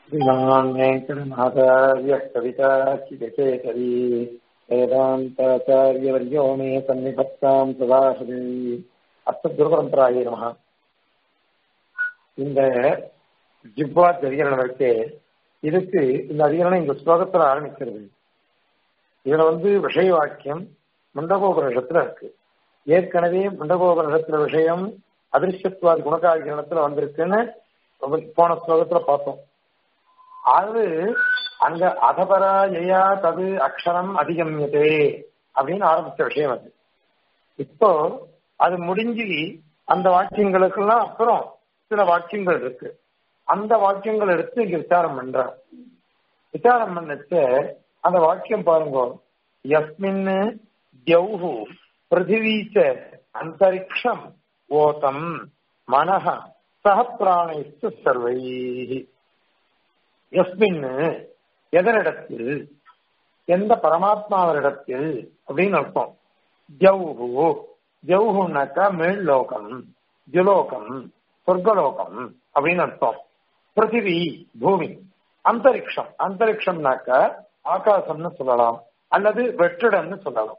श्रीमान् वेङ्कटनाथार्य कविताचिकेतरी वेदान्ताचार्यवर्यो मे सन्निधत्ताम् सदाहृदि அர்த்தகுருபரம்பராய நமக இந்த ஜிப்வா அதிகரணம் இருக்கே இதுக்கு இந்த அதிகரணம் இந்த ஸ்லோகத்துல ஆரம்பிக்கிறது இதுல வந்து விஷய வாக்கியம் முண்டகோபனிஷத்துல இருக்கு ஏற்கனவே முண்டகோபனிஷத்துல விஷயம் அதிர்ஷ்டத்வாதி குணகாதிகரணத்துல வந்திருக்குன்னு போன ஸ்லோகத்துல பார்த்தோம் அது அங்க அதபரா ஜெயா தது அக்ஷரம் அதிகமியதே அப்படின்னு ஆரம்பிச்ச விஷயம் அது இப்போ அது முடிஞ்சு அந்த வாக்கியங்களுக்கெல்லாம் அப்புறம் சில வாக்கியங்கள் இருக்கு அந்த வாக்கியங்கள் எடுத்து இங்க விசாரம் பண்ற விசாரம் பண்ணச்ச அந்த வாக்கியம் பாருங்க யஸ்மின் தியௌஹு பிருத்திவீச்ச அந்தரிக்ஷம் ஓதம் மனஹ சக பிராணைஸ்து சர்வை எஸ்மின் எதனிடத்தில் எந்த பரமாத்மாவரிடத்தில் அப்படின்னு அர்த்தம் ஜவுஹு ஜவுஹுனாக்கா மேல்லோகம் ஜுலோகம் சொர்க்கலோகம் அப்படின்னு அர்த்தம் பிருத்திவி பூமி அந்தரிக்ஷம் அந்தரிக்ஷம்னாக்க ஆகாசம்னு சொல்லலாம் அல்லது வெற்றிடம்னு சொல்லலாம்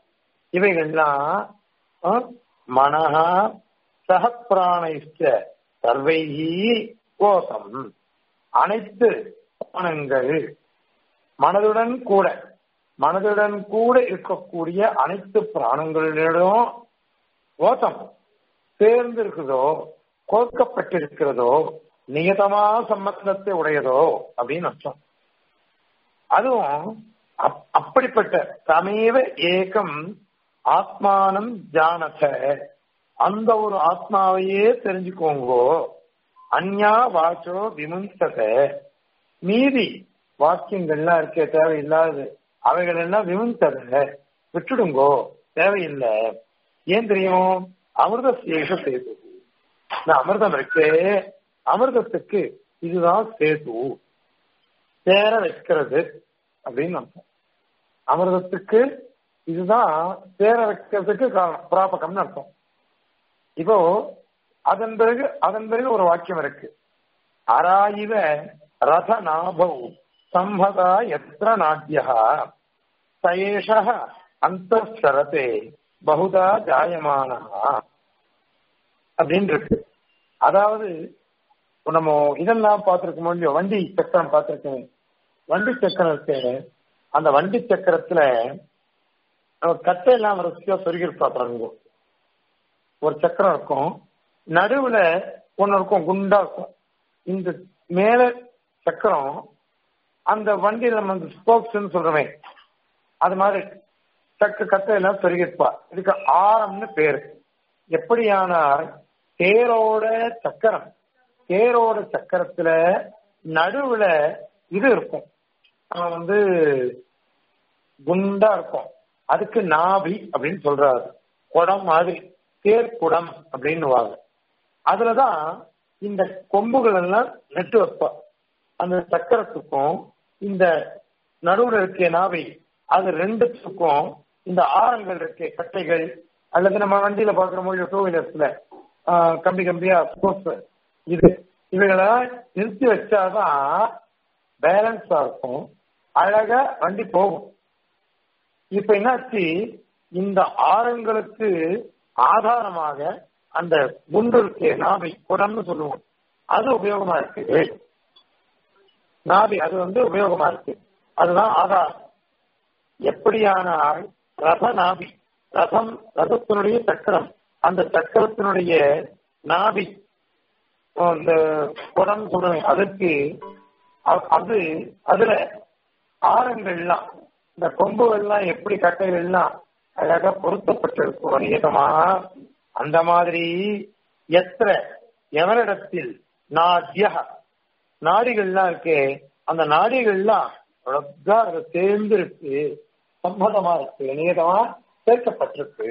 இவைகள்லாம் மனஹா சகப்பிராணைச்ச சர்வைஹி கோசம் அனைத்து பிராணங்கள் மனதுடன் கூட மனதுடன் கூட இருக்கக்கூடிய அனைத்து பிராணங்களிடம் ஓசம் சேர்ந்து இருக்குதோ கோர்க்கப்பட்டிருக்கிறதோ நியதமா சம்பந்தத்தை உடையதோ அப்படின்னு அர்த்தம் அதுவும் அப்படிப்பட்ட சமீப ஏகம் ஆத்மானம் ஜானத அந்த ஒரு ஆத்மாவையே தெரிஞ்சுக்கோங்கோ அந்யா வாச்சோ விமுஞ்சத மீதி வாக்கியங்கள்லாம் இருக்கே தேவையில்லாது அவைகள் எல்லாம் விமுஞ்சத விட்டுடுங்கோ தேவையில்லை ஏன் தெரியும் அமிர்த சேஷ சேது இந்த அமிர்தம் இருக்கு அமிர்தத்துக்கு இதுதான் சேது சேர வைக்கிறது அப்படின்னு அர்த்தம் அமிர்தத்துக்கு இதுதான் சேர வைக்கிறதுக்கு காரணம் பிராபகம்னு அர்த்தம் இப்போ அதன் பிறகு அதன் பிறகு ஒரு வாக்கியம் இருக்கு அராயிவ ரத நாபௌ சம்பதா எத்திர நாட்டியா சயேஷ அந்த சரத்தே பகுதா ஜாயமானா அப்படின்னு இருக்கு அதாவது நம்ம இதெல்லாம் பார்த்திருக்கோம் இல்லையோ வண்டி சக்கரம் பார்த்திருக்கேன் வண்டி சக்கரம் இருக்கு அந்த வண்டி சக்கரத்துல கட்டையெல்லாம் வரிசையா சொருகிருப்பா பாருங்க ஒரு சக்கரம் இருக்கும் நடுவுல ஒன்னு இருக்கும் குண்டா இருக்கும் இந்த மேல சக்கரம் அந்த வண்டியில நம்ம அந்த ஸ்போக்ஸ்ன்னு சொல்றோமே அது மாதிரி சக்க கத்தையெல்லாம் சொருகிருப்பா இதுக்கு ஆரம்னு பேரு எப்படியானால் தேரோட சக்கரம் தேரோட சக்கரத்துல நடுவுல இது இருக்கும் வந்து குண்டா இருக்கும் அதுக்கு நாபி அப்படின்னு சொல்றாரு குடம் மாதிரி தேர் குடம் அப்படின்னு வாங்க அதுலதான் இந்த கொம்புகள் எல்லாம் நெட்டு வைப்பா அந்த சக்கரத்துக்கும் இந்த நடுவுல இருக்க நாவை அது ரெண்டுத்துக்கும் இந்த ஆரங்கள் இருக்க கட்டைகள் அல்லது நம்ம வண்டியில பாக்குற மொழி டூ வீலர்ஸ்ல கம்பி கம்பியா ஸ்போர்ட்ஸ் இது இவைகளை நிறுத்தி வச்சாதான் பேலன்ஸா இருக்கும் அழகா வண்டி போகும் இப்ப என்னாச்சு இந்த ஆரங்களுக்கு ஆதாரமாக அந்த குண்டு இருக்கே நாபி குடம்னு சொல்லுவோம் அது உபயோகமா இருக்கு நாபி அது வந்து உபயோகமா இருக்கு அதுதான் ஆதாரம் எப்படியானால் ரத நாபி ரதம் ரதத்தினுடைய சக்கரம் அந்த சக்கரத்தினுடைய நாபி இந்த குடம் சொல்றேன் அதுக்கு அது அதுல ஆரங்கள்லாம் இந்த கொம்புகள்லாம் எப்படி கட்டைகள்லாம் அழகா பொருத்தப்பட்டிருக்கும் நியதமா அந்த மாதிரி எத்திர எவரிடத்தில் நாட்ய நாடிகள்லாம் இருக்கு அந்த நாடிகள்லாம் அழகா அதை சேர்ந்து இருக்கு சம்மதமா இருக்கு நியதமா சேர்க்கப்பட்டிருக்கு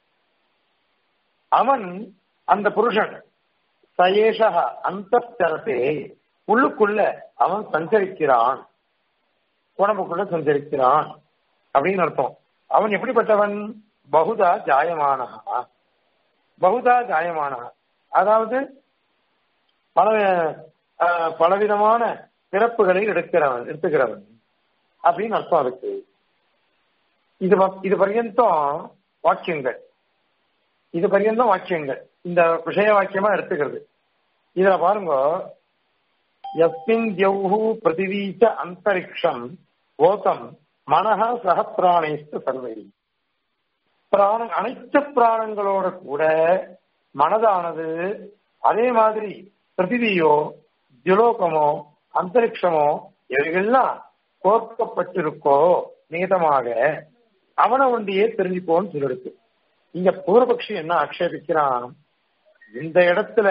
அவன் அந்த புருஷன் சயேஷா அந்த சரத்தே உள்ளுக்குள்ள அவன் சஞ்சரிக்கிறான் உடம்புக்குள்ள சஞ்சரிக்கிறான் அப்படின்னு அர்த்தம் அவன் எப்படிப்பட்டவன் பகுதா ஜாயமானகா பகுதா ஜாயமானகா அதாவது பல பலவிதமான பிறப்புகளை எடுக்கிறவன் எடுத்துக்கிறவன் அப்படின்னு அர்த்தம் இருக்கு இது வ- இது பர்யந்தம் வாக்கியங்கள் இது பர்யந்தம் வாக்கியங்கள் இந்த விஷய வாக்கியமா எடுத்துக்கிறது இதுல பாருங்க எஸ்மின் ஜௌஹு பிரதிவீச்ச அந்தரிக்ஷம் ஓதம் மனஹ சக பிராணேஸ்து சர்வை பிராண அனைத்து பிராணங்களோட கூட மனதானது அதே மாதிரி பிருத்திவியோ திலோகமோ அந்தரிக்ஷமோ இவைகள்லாம் கோர்க்கப்பட்டிருக்கோ நியதமாக அவனை ஒண்டியே தெரிஞ்சுக்கோன்னு சொல்லிருக்கு இங்க பூர்வபக்ஷி என்ன ஆக்ஷேபிக்கிறான் இந்த இடத்துல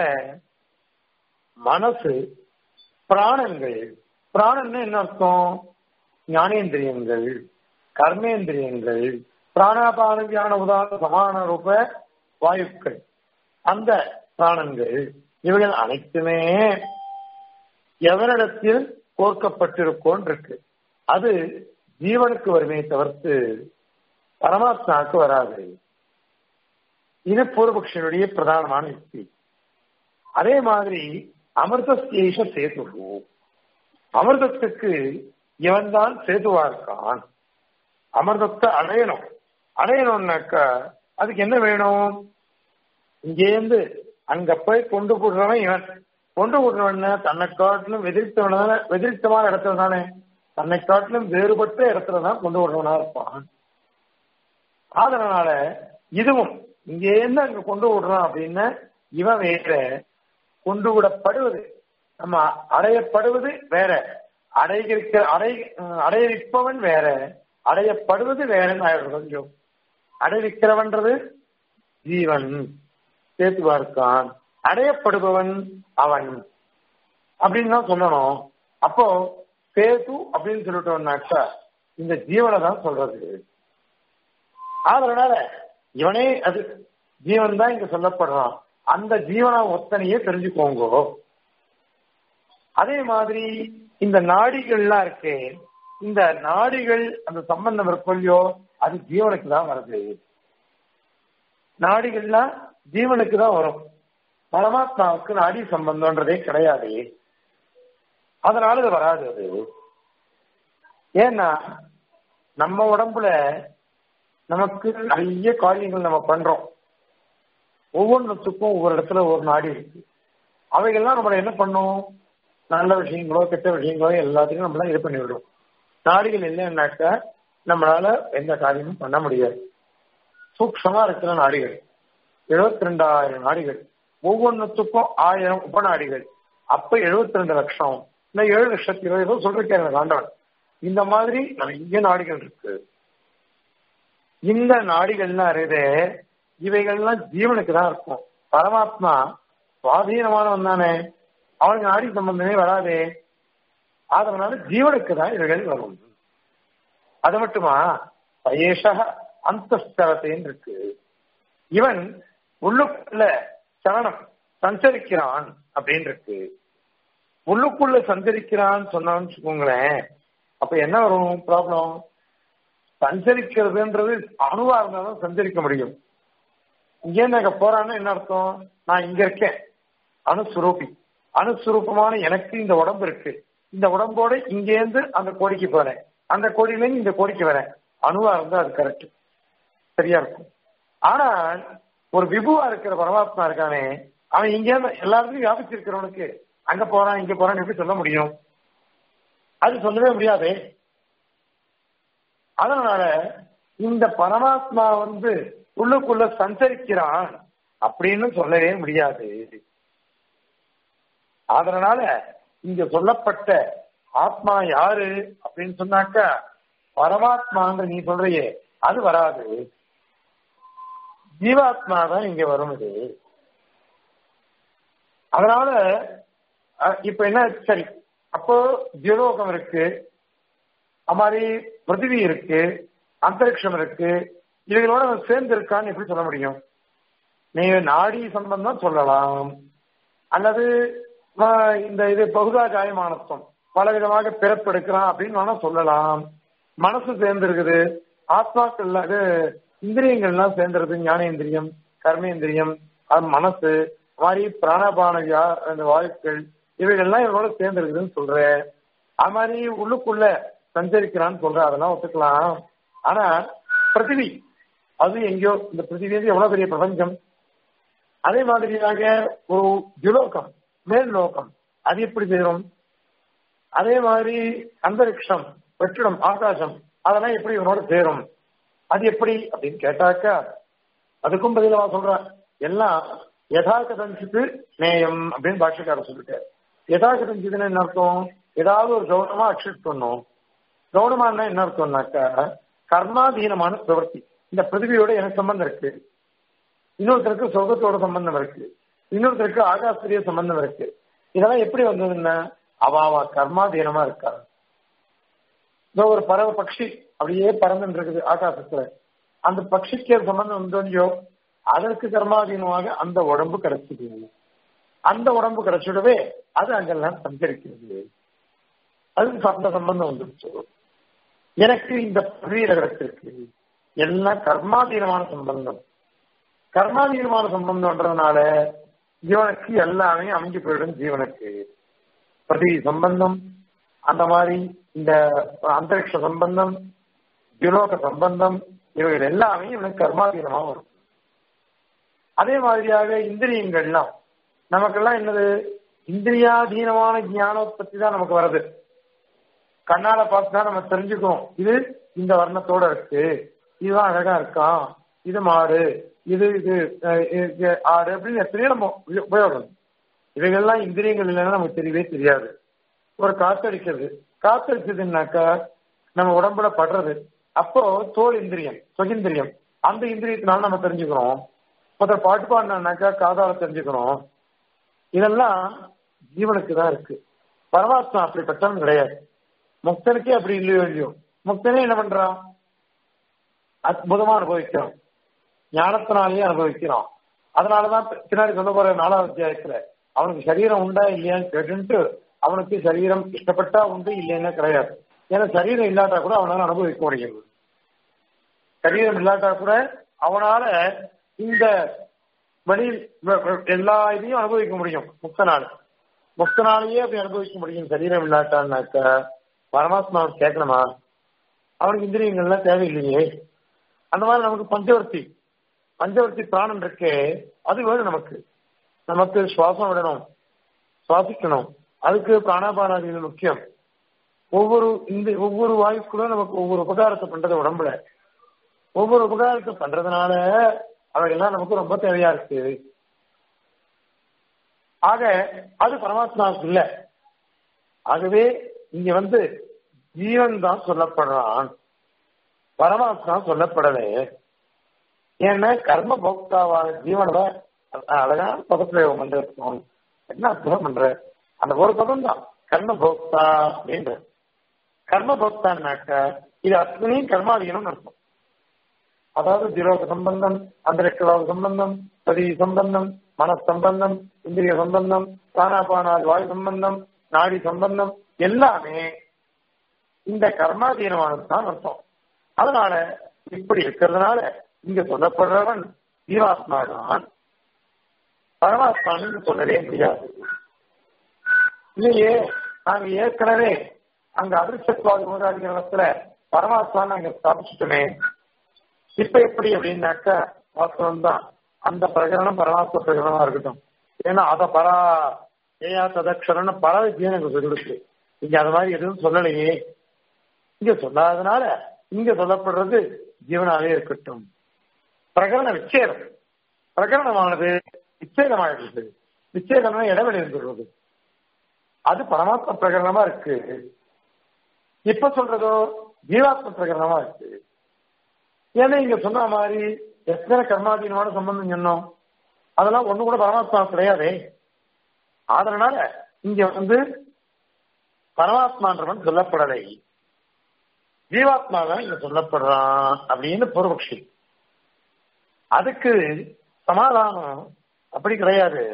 மனசு பிராணங்கள் பிராணன்னு என்ன அர்த்தம் ஞானேந்திரியங்கள் கர்மேந்திரியங்கள் பிராணாபான வியான உதாரண சமான ரூப வாயுக்கள் அந்த பிராணங்கள் இவைகள் அனைத்துமே எவரிடத்தில் கோர்க்கப்பட்டிருக்கோன் இருக்கு அது ஜீவனுக்கு வருமே தவிர்த்து பரமாத்மாவுக்கு வராது இது பூர்வபக்ஷனுடைய பிரதானமான யுக்தி அதே மாதிரி அமிர்தசேஷ சேது அமிர்தத்துக்கு இவன் தான் சேதுவா இருக்கான் அமிர்தத்தை அடையணும் அடையணும்னாக்கா அதுக்கு என்ன வேணும் இங்கேருந்து அங்க போய் கொண்டு போடுறவன் இவன் கொண்டு போடுறவன் தன்னை காட்டிலும் வெதிரித்தவனால வெதிரித்தமான இடத்துல தானே தன்னை காட்டிலும் வேறுபட்ட இடத்துல தான் கொண்டு விடுறவனா இருப்பான் அதனால இதுவும் இங்கேருந்து அங்க கொண்டு விடுறான் அப்படின்னா இவன் வேற கொண்டு விடப்படுவது நம்ம அடையப்படுவது வேற அடைகிற அடை அடையவிப்பவன் வேற அடையப்படுவது வேறன்னு ஆயிடுறது கொஞ்சம் அடைவிக்கிறவன்றது ஜீவன் சேத்துவா இருக்கான் அடையப்படுபவன் அவன் அப்படின்னு தான் சொல்லணும் அப்போ சேது அப்படின்னு சொல்லிட்டோம்னாக்கா இந்த ஜீவனை தான் சொல்றது அதனால இவனே அது ஜீவன் தான் இங்க சொல்லப்படுறான் அந்த ஜீவனை ஒத்தனையே தெரிஞ்சுக்கோங்க அதே மாதிரி இந்த நாடிகள்லாம் இருக்கு இந்த நாடிகள் அந்த சம்பந்தம் இருக்கொல்லையோ அது ஜீவனுக்கு தான் வருது நாடிகள்லாம் ஜீவனுக்கு தான் வரும் பரமாத்மாவுக்கு நாடி சம்பந்தம்ன்றதே கிடையாது அதனால இது வராது அது ஏன்னா நம்ம உடம்புல நமக்கு நிறைய காரியங்கள் நம்ம பண்றோம் ஒவ்வொன்றுத்துக்கும் ஒவ்வொரு இடத்துல ஒரு நாடி இருக்கு அவைகள்லாம் நம்மள என்ன பண்ணும் நல்ல விஷயங்களோ கெட்ட விஷயங்களோ எல்லாத்தையும் நம்மளாம் இது பண்ணி விடும் நாடிகள் இல்லைன்னாக்கா நம்மளால எந்த காரியமும் பண்ண முடியாது சூக்ஷமா இருக்கிற நாடிகள் எழுபத்தி ரெண்டாயிரம் நாடிகள் ஒவ்வொன்றுத்துக்கும் ஆயிரம் உபநாடிகள் அப்ப எழுபத்தி ரெண்டு லட்சம் இல்லை ஏழு லட்சத்தி இருபது ஏதோ சொல்லிருக்காரு ஆண்டவன் இந்த மாதிரி நிறைய நாடிகள் இருக்கு இந்த நாடிகள்லாம் இருக்குது இவைகள்லாம் ஜீவனுக்கு தான் இருக்கும் பரமாத்மா சுவாதீனமானவன் தானே அவனுக்கு நாடி சம்பந்தமே வராதே அதனால ஜீவனுக்கு தான் இவைகள் வரும் அது மட்டுமா பயேஷ அந்தஸ்தரத்தைன்னு இருக்கு இவன் உள்ளுக்குள்ள சரணம் சஞ்சரிக்கிறான் அப்படின்னு இருக்கு உள்ளுக்குள்ள சஞ்சரிக்கிறான்னு சொன்னான்னு வச்சுக்கோங்களேன் அப்ப என்ன வரும் ப்ராப்ளம் சஞ்சரிக்கிறதுன்றது அணுவா இருந்தாலும் சஞ்சரிக்க முடியும் இங்கே நாங்க போறான்னு என்ன அர்த்தம் நான் இங்க இருக்கேன் அணுசுரூபி அணுசுரூபமான எனக்கு இந்த உடம்பு இருக்கு இந்த உடம்போட இங்கேருந்து அந்த கோடிக்கு போறேன் அந்த கோடியிலேருந்து இந்த கோடிக்கு வரேன் அணுவா இருந்தா அது கரெக்ட் சரியா இருக்கும் ஆனால் ஒரு விபுவா இருக்கிற பரமாத்மா இருக்கானே அவன் இங்க எல்லாருக்கும் வியாபிச்சிருக்கிறவனுக்கு அங்க போறான் இங்க போறான்னு எப்படி சொல்ல முடியும் அது சொல்லவே முடியாதே அதனால இந்த பரமாத்மா வந்து உள்ளுக்குள்ள சஞ்சரிக்கிறான் அப்படின்னு சொல்லவே முடியாது அதனால இங்க சொல்லப்பட்ட ஆத்மா யாரு அப்படின்னு சொன்னாக்கா பரமாத்மாங்க நீ சொல்றியே அது வராது ஜீவாத்மா தான் இங்க வரும் இது அதனால இப்ப என்ன சரி அப்போ ஜீரோகம் இருக்கு அது மாதிரி பிருத்திவி இருக்கு அந்தரிக்ஷம் இருக்கு இவைகளோட சேர்ந்து இருக்கான்னு எப்படி சொல்ல முடியும் நீங்க நாடி சம்பந்தம் சொல்லலாம் அல்லது இந்த இது பகுதா ஜாயமானத்துவம் பல விதமாக பிறப்பெடுக்கிறான் அப்படின்னு வேணா சொல்லலாம் மனசு சேர்ந்திருக்குது ஆத்மாக்கள் அது இந்திரியங்கள்லாம் சேர்ந்துருது ஞானேந்திரியம் கர்மேந்திரியம் அது மனசு மாதிரி பிராணபான அந்த வாயுக்கள் இவைகள்லாம் இவங்களோட சேர்ந்துருக்குதுன்னு சொல்ற அது மாதிரி உள்ளுக்குள்ள சஞ்சரிக்கிறான்னு சொல்ற அதெல்லாம் ஒத்துக்கலாம் ஆனா பிருத்திவி அது எங்கேயோ இந்த பிருத்திவி வந்து எவ்வளவு பெரிய பிரபஞ்சம் அதே மாதிரியாக ஒரு துலோகம் மேல் லோகம் அது எப்படி சேரும் அதே மாதிரி அந்தரிக்ஷம் வெற்றிடம் ஆகாசம் அதெல்லாம் எப்படி இவனோட சேரும் அது எப்படி அப்படின்னு கேட்டாக்கா அதுக்கும் பதிலா சொல்றேன் எல்லாம் யதாகதஞ்சித்து நேயம் அப்படின்னு பாஷக்காரர் சொல்லிட்டார் யதாகதஞ்சித்துன்னு என்ன அர்த்தம் ஏதாவது ஒரு கௌனமா அக்ஷிட் பண்ணும் கௌனமானா என்ன அர்த்தம்னாக்கா கர்மாதீனமான பிரவர்த்தி இந்த பிருத்திவியோட எனக்கு சம்பந்தம் இருக்கு இன்னொருத்தருக்கு சொர்க்கத்தோட சம்பந்தம் இருக்கு இன்னொருத்தருக்கு ஆகாஸ்திரிய சம்பந்தம் இருக்கு இதெல்லாம் எப்படி வந்ததுன்னா அவாவா கர்மாதீனமா இருக்கா இதோ ஒரு பறவை பட்சி அப்படியே பறந்துட்டு இருக்குது ஆகாசத்துல அந்த பட்சிக்கு சம்பந்தம் உண்டோ அதற்கு கர்மாதீனமாக அந்த உடம்பு கிடைச்சிது அந்த உடம்பு கிடைச்சிடவே அது அங்கெல்லாம் சஞ்சரிக்கிறது அதுக்கு அந்த சம்பந்தம் வந்துருச்சு எனக்கு இந்த பதவியில கிடைச்சிருக்கு எல்லாம் கர்மாதீனமான சம்பந்தம் கர்மாதீனமான சம்பந்தம்ன்றதுனால ஜீவனுக்கு எல்லாமே அமைஞ்சு போயிடும் ஜீவனுக்கு பிரதி சம்பந்தம் அந்த மாதிரி இந்த அந்தரிக்ஷ சம்பந்தம் திலோக சம்பந்தம் இவைகள் எல்லாமே இவனுக்கு கர்மாதீனமா வரும் அதே மாதிரியாக இந்திரியங்கள்லாம் நமக்கெல்லாம் என்னது இந்திரியாதீனமான ஞானோத்பத்தி தான் நமக்கு வருது கண்ணால பார்த்து தான் நம்ம தெரிஞ்சுக்கிறோம் இது இந்த வர்ணத்தோட இருக்கு இதுதான் அழகா இருக்கான் இது மாடு இது இது ஆடு அப்படின்னு எத்தனையோ நம்ம உபயோகம் இவைகள்லாம் இந்திரியங்கள் இல்லைன்னா நமக்கு தெரியவே தெரியாது ஒரு காத்தடிக்கிறது காத்தடிச்சதுன்னாக்கா நம்ம உடம்புல படுறது அப்போ தோல் இந்திரியம் சுகிந்திரியம் அந்த இந்திரியத்தினால நம்ம தெரிஞ்சுக்கிறோம் ஒருத்தர் பாட்டு பாடினாக்கா காதால தெரிஞ்சுக்கிறோம் இதெல்லாம் ஜீவனுக்கு தான் இருக்கு பரமாத்மா அப்படிப்பட்டவன் கிடையாது முக்தனுக்கே அப்படி இல்லையோ இல்லையோ முக்தனே என்ன பண்றான் அற்புதமா அனுபவிக்கிறான் ஞானத்தினாலேயே அனுபவிக்கிறான் அதனாலதான் பின்னாடி சொல்ல போற நாலாவது அத்தியாயத்துல அவனுக்கு சரீரம் உண்டா இல்லையான்னு கேட்டுட்டு அவனுக்கு சரீரம் இஷ்டப்பட்டா உண்டு இல்லைன்னா கிடையாது ஏன்னா சரீரம் இல்லாட்டா கூட அவனால அனுபவிக்க முடியும் சரீரம் இல்லாட்டா கூட அவனால இந்த வழி எல்லா இதையும் அனுபவிக்க முடியும் முக்தனால முக்தனாலேயே அப்படி அனுபவிக்க முடியும் சரீரம் இல்லாட்டான்னாக்க பரமாத்மா அவன் கேட்கணுமா அவனுக்கு இந்திரியங்கள்லாம் தேவையில்லையே அந்த மாதிரி நமக்கு பஞ்சவர்த்தி பஞ்சவர்த்தி பிராணம் இருக்கே அது வேணும் நமக்கு நமக்கு சுவாசம் விடணும் சுவாசிக்கணும் அதுக்கு பிராணாபானாதிகள் முக்கியம் ஒவ்வொரு இந்த ஒவ்வொரு வாயுக்குள்ளும் நமக்கு ஒவ்வொரு உபகாரத்தை பண்றது உடம்புல ஒவ்வொரு உபகாரத்தை பண்றதுனால அவைகள்லாம் நமக்கு ரொம்ப தேவையா இருக்கு ஆக அது பரமாத்மாவுக்கு இல்ல ஆகவே இங்க வந்து ஜீவன் தான் சொல்லப்படுறான் பரமாத்மா சொல்லப்படலை ஏன்னா கர்ம போக்தாவான ஜீவனோட அழகான பதப்பிரயோகம் பண்றோம் என்ன அர்த்தம் பண்ற அந்த ஒரு பதம் தான் கர்ம போக்தா அப்படின்ற கர்ம போக்தான்னாக்க இது அத்தனையும் கர்மாதீனம் அர்த்தம் அதாவது திரோக சம்பந்தம் அந்தரக்ஷலோக சம்பந்தம் பதி சம்பந்தம் மன சம்பந்தம் இந்திரிய சம்பந்தம் பிராணாபானாதி வாயு சம்பந்தம் நாடி சம்பந்தம் எல்லாமே இந்த கர்மாதீனமானது தான் அர்த்தம் அதனால இப்படி இருக்கிறதுனால இங்க சொல்லப்படுறவன் ஜீவாத்மா தான் பரமாத்மான்னு சொல்லவே முடியாது இல்லையே நாங்க ஏற்கனவே அங்க அதிர்ஷ்டத்வாதி மூதாதிகாரத்துல பரமாத்மா நாங்க ஸ்தாபிச்சுட்டோமே இப்ப எப்படி அப்படின்னாக்கா வாஸ்தவம் தான் அந்த பிரகரணம் பரமாத்ம பிரகரணமா இருக்கட்டும் ஏன்னா அத பரா ஏயா ததக்ஷரன்னு பல வித்தியம் எனக்கு சொல்லிடுச்சு இங்க அது மாதிரி எதுவும் சொல்லலையே இங்க சொல்லாதனால இங்க சொல்லப்படுறது ஜீவனாவே இருக்கட்டும் பிரகரண விச்சேதம் பிரகரணமானது விச்சேதமாயிடுது விச்சேதம்னா இடைவெளி இருந்துடுறது அது பரமாத்ம பிரகரணமா இருக்கு இப்ப சொல்றதோ ஜீவாத்ம பிரகரணமா இருக்கு ஏன்னா இங்க சொன்ன மாதிரி எத்தனை கர்மாதீனமான சம்பந்தம் சொன்னோம் அதெல்லாம் ஒண்ணு கூட பரமாத்மா கிடையாதே அதனால இங்க வந்து பரமாத்மான்றவன் சொல்லப்படலை ஜீவாத்மா தான் இங்க சொல்லப்படுறான் அப்படின்னு பூர்வபக்ஷி அதுக்கு சமாதானம் அப்படி கிடையாது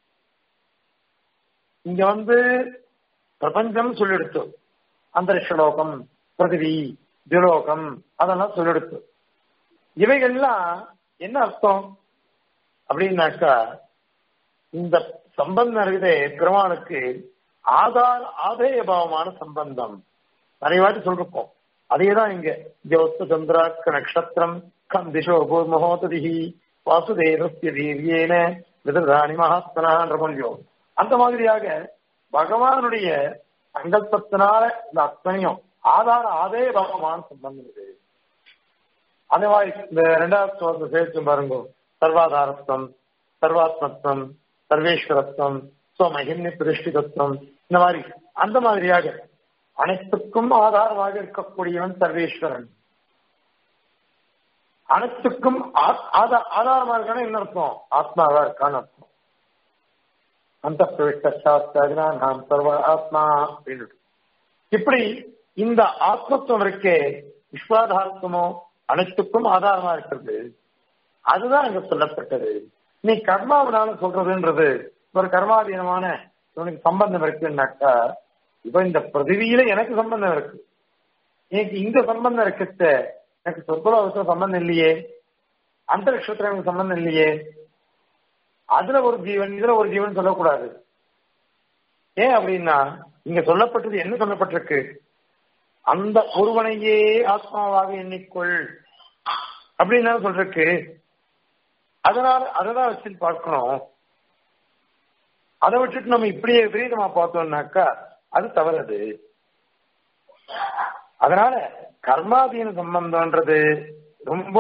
இங்க வந்து பிரபஞ்சம் சொல்லிடுத்து அந்தரிஷலோகம் பிருத்திவி திலோகம் அதெல்லாம் சொல்லிடுத்து இவைகள்லாம் என்ன அர்த்தம் அப்படின்னாக்கா இந்த சம்பந்தம் இருக்குதே பெருமானுக்கு ஆதார ஆதேய பாவமான சம்பந்தம் நிறைய வாட்டி சொல்லிருப்போம் அதேதான் இங்க ஜோஸ்து சந்திராக்க நட்சத்திரம் கம் திசோ பூர்மஹோததிஹி வாசுதேவஸ்ய வீரியேன விததானி மகாத்மனான்ற கொஞ்சம் அந்த மாதிரியாக பகவானுடைய சங்கல்பத்தினால இந்த அத்தனையும் ஆதார ஆதே பகவான சம்பந்தம் இது அதே மாதிரி இந்த ரெண்டாவது ஸ்லோகத்தை சேர்த்து பாருங்க சர்வாதாரத்துவம் சர்வாத்மத்துவம் சர்வேஸ்வரத்துவம் ஸ்வமகிம்னி பிரதிஷ்டிதத்துவம் இந்த மாதிரி அந்த மாதிரியாக அனைத்துக்கும் ஆதாரமாக இருக்கக்கூடியவன் சர்வேஸ்வரன் அனைத்துக்கும் ஆதாரமா இருக்கான என்ன அர்த்தம் ஆத்மாவா இருக்கான்னு அர்த்தம் அந்த பிரவிஷ்டா நாம் சர்வ ஆத்மா அப்படின்னு இப்படி இந்த ஆத்மத்துவம் இருக்கே விஸ்வாதாரத்துவமோ அனைத்துக்கும் ஆதாரமா இருக்கிறது அதுதான் இங்க சொல்லப்பட்டது நீ கர்மாவினால சொல்றதுன்றது ஒரு கர்மாதீனமான உனக்கு சம்பந்தம் இருக்குன்னாக்கா இப்ப இந்த பிரதிவியில எனக்கு சம்பந்தம் இருக்கு எனக்கு இந்த சம்பந்தம் இருக்குத்த எனக்கு சொற்குலவசம் சம்பந்தம் இல்லையே அந்தரிக்ஷத்துல எனக்கு சம்பந்தம் இல்லையே அதுல ஒரு ஜீவன் இதுல ஒரு ஜீவன் சொல்லக்கூடாது ஏன் அப்படின்னா இங்க சொல்லப்பட்டது என்ன சொல்லப்பட்டிருக்கு அந்த ஒருவனையே ஆத்மாவாக எண்ணிக்கொள் அப்படின்னு சொல்றக்கு அதனால அததான் வச்சு பார்க்கணும் அதை விட்டுட்டு நம்ம இப்படியே விபரீதமா பார்த்தோம்னாக்கா அது தவறது அதனால கர்மாதீன சம்பந்தம்ன்றது ரொம்ப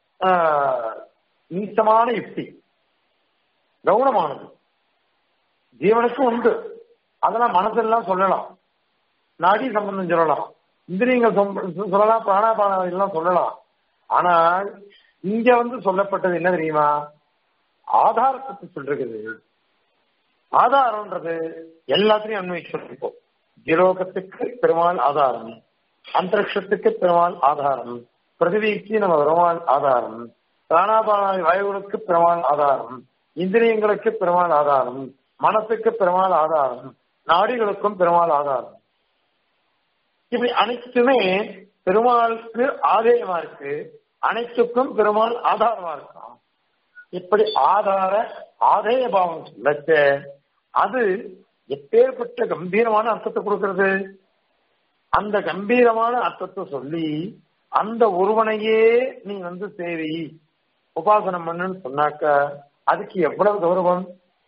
நீச்சமான யுக்தி கௌனமானது ஜீவனுக்கு உண்டு அதெல்லாம் மனசெல்லாம் சொல்லலாம் நாடி சம்பந்தம் சொல்லலாம் இந்திரியங்கள் சொல்லலாம் பிராணாபான எல்லாம் சொல்லலாம் ஆனால் இங்க வந்து சொல்லப்பட்டது என்ன தெரியுமா ஆதாரத்தை சொல்றது ஆதாரம்ன்றது எல்லாத்தையும் அன்வைச்சு சொல்லிப்போம் ஜீலோகத்துக்கு பெருமாள் ஆதாரம் அந்தரிக்ஷத்துக்கு பெருமாள் ஆதாரம் பிருத்திவிக்கு நம்ம பெருமாள் ஆதாரம் பிராணாபான வாயுகளுக்கு பெருமாள் ஆதாரம் இந்திரியங்களுக்கு பெருமாள் ஆதாரம் மனசுக்கு பெருமாள் ஆதாரம் நாடிகளுக்கும் பெருமாள் ஆதாரம் இப்படி அனைத்துமே பெருமாளுக்கு ஆதேயமா இருக்கு அனைத்துக்கும் பெருமாள் ஆதாரமா இருக்கான் இப்படி ஆதார ஆதேய பாவம் சொல்லச்ச அது எப்பேற்பட்ட கம்பீரமான அர்த்தத்தை கொடுக்கிறது அந்த கம்பீரமான அர்த்தத்தை சொல்லி அந்த ஒருவனையே நீ வந்து சேவி உபாசனம் பண்ணுன்னு சொன்னாக்க அதுக்கு எவ்வளவு கௌரவம்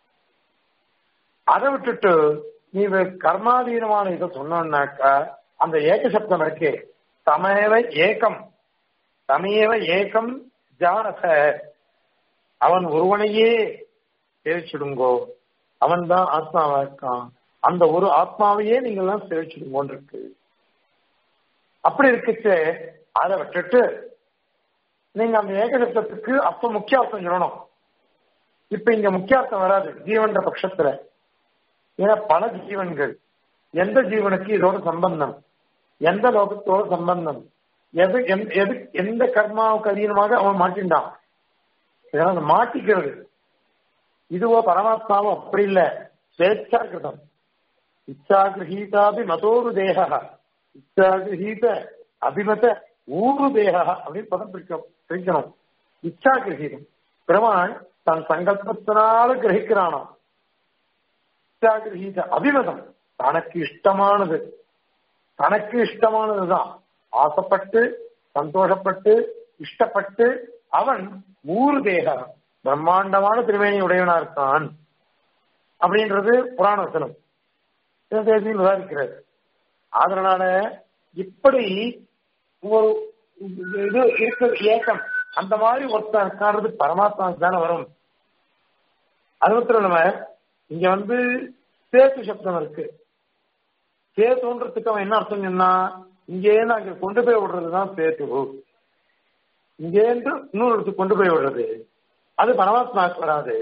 அதை விட்டுட்டு நீ கர்மாதீனமான இதை சொன்னாக்கா அந்த ஏக சப்தம் இருக்கே தமேவ ஏகம் தமேவ ஏகம் ஜானச அவன் ஒருவனையே சேவிச்சிடுங்கோ அவன் தான் ஆத்மாவா இருக்கான் அந்த ஒரு ஆத்மாவையே நீங்க எல்லாம் சேவிச்சிடுங்கோன்னு இருக்கு அப்படி இருக்குச்சு அதை விட்டுட்டு நீங்க அந்த ஏகசப்தத்துக்கு அப்ப முக்கிய அர்த்தம் சொல்லணும் இப்ப இங்க முக்கிய அர்த்தம் வராது ஜீவன்ற பட்சத்துல ஏன்னா பல ஜீவன்கள் எந்த ஜீவனுக்கு இதோட சம்பந்தம் எந்த லோகத்தோட சம்பந்தம் எது எது எந்த கர்மாவுக்கு அதீனமாக அவன் மாட்டின்றான் இதெல்லாம் மாட்டிக்கிறது இதுவோ பரமாத்மாவோ அப்படி இல்ல ஸ்வேச்சாகிருதம் இச்சாகிரகீதாபி மதோரு தேக இச்சாகிரகீத அபிமத ஊரு தேக அப்படின்னு பதம் பிரிக்க பிரிக்கணும் இச்சாகிரகீதம் பெருமாள் தன் சங்கல்பத்தினால கிரகிக்கிறானாம் இச்சாகிரகீத அபிமதம் தனக்கு இஷ்டமானது தனக்கு இஷ்டமானதுதான் ஆசைப்பட்டு சந்தோஷப்பட்டு இஷ்டப்பட்டு அவன் ஊர் தேக பிரம்மாண்டமான திருவேணி உடையவனா இருக்கான் அப்படின்றது புராண வசனம் தேசியம் விவாதிக்கிறது அதனால இப்படி ஒரு இது இருக்க ஏக்கம் அந்த மாதிரி ஒருத்தன் இருக்கான்றது பரமாத்மாவுக்கு தானே வரும் அது மாத்திரம் நம்ம இங்க வந்து சேத்து சப்தம் இருக்கு சேத்துன்றதுக்கு அவன் என்ன அர்த்தம் சொன்னா இங்கேருந்து அங்க கொண்டு போய் விடுறதுதான் சேத்து இங்கேருந்து இன்னொரு இடத்துக்கு கொண்டு போய் விடுறது அது பரமாத்மாவுக்கு வராது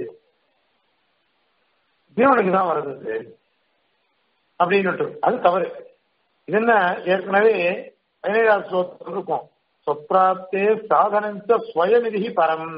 ஜீவனுக்கு தான் வருது அப்படின்னு அது தவறு இது என்ன ஏற்கனவே பதினேழாவது ஸ்லோகத்தில் இருக்கும் சொப்ராப்தே சாதனஞ்ச ஸ்வயநிதி பரம்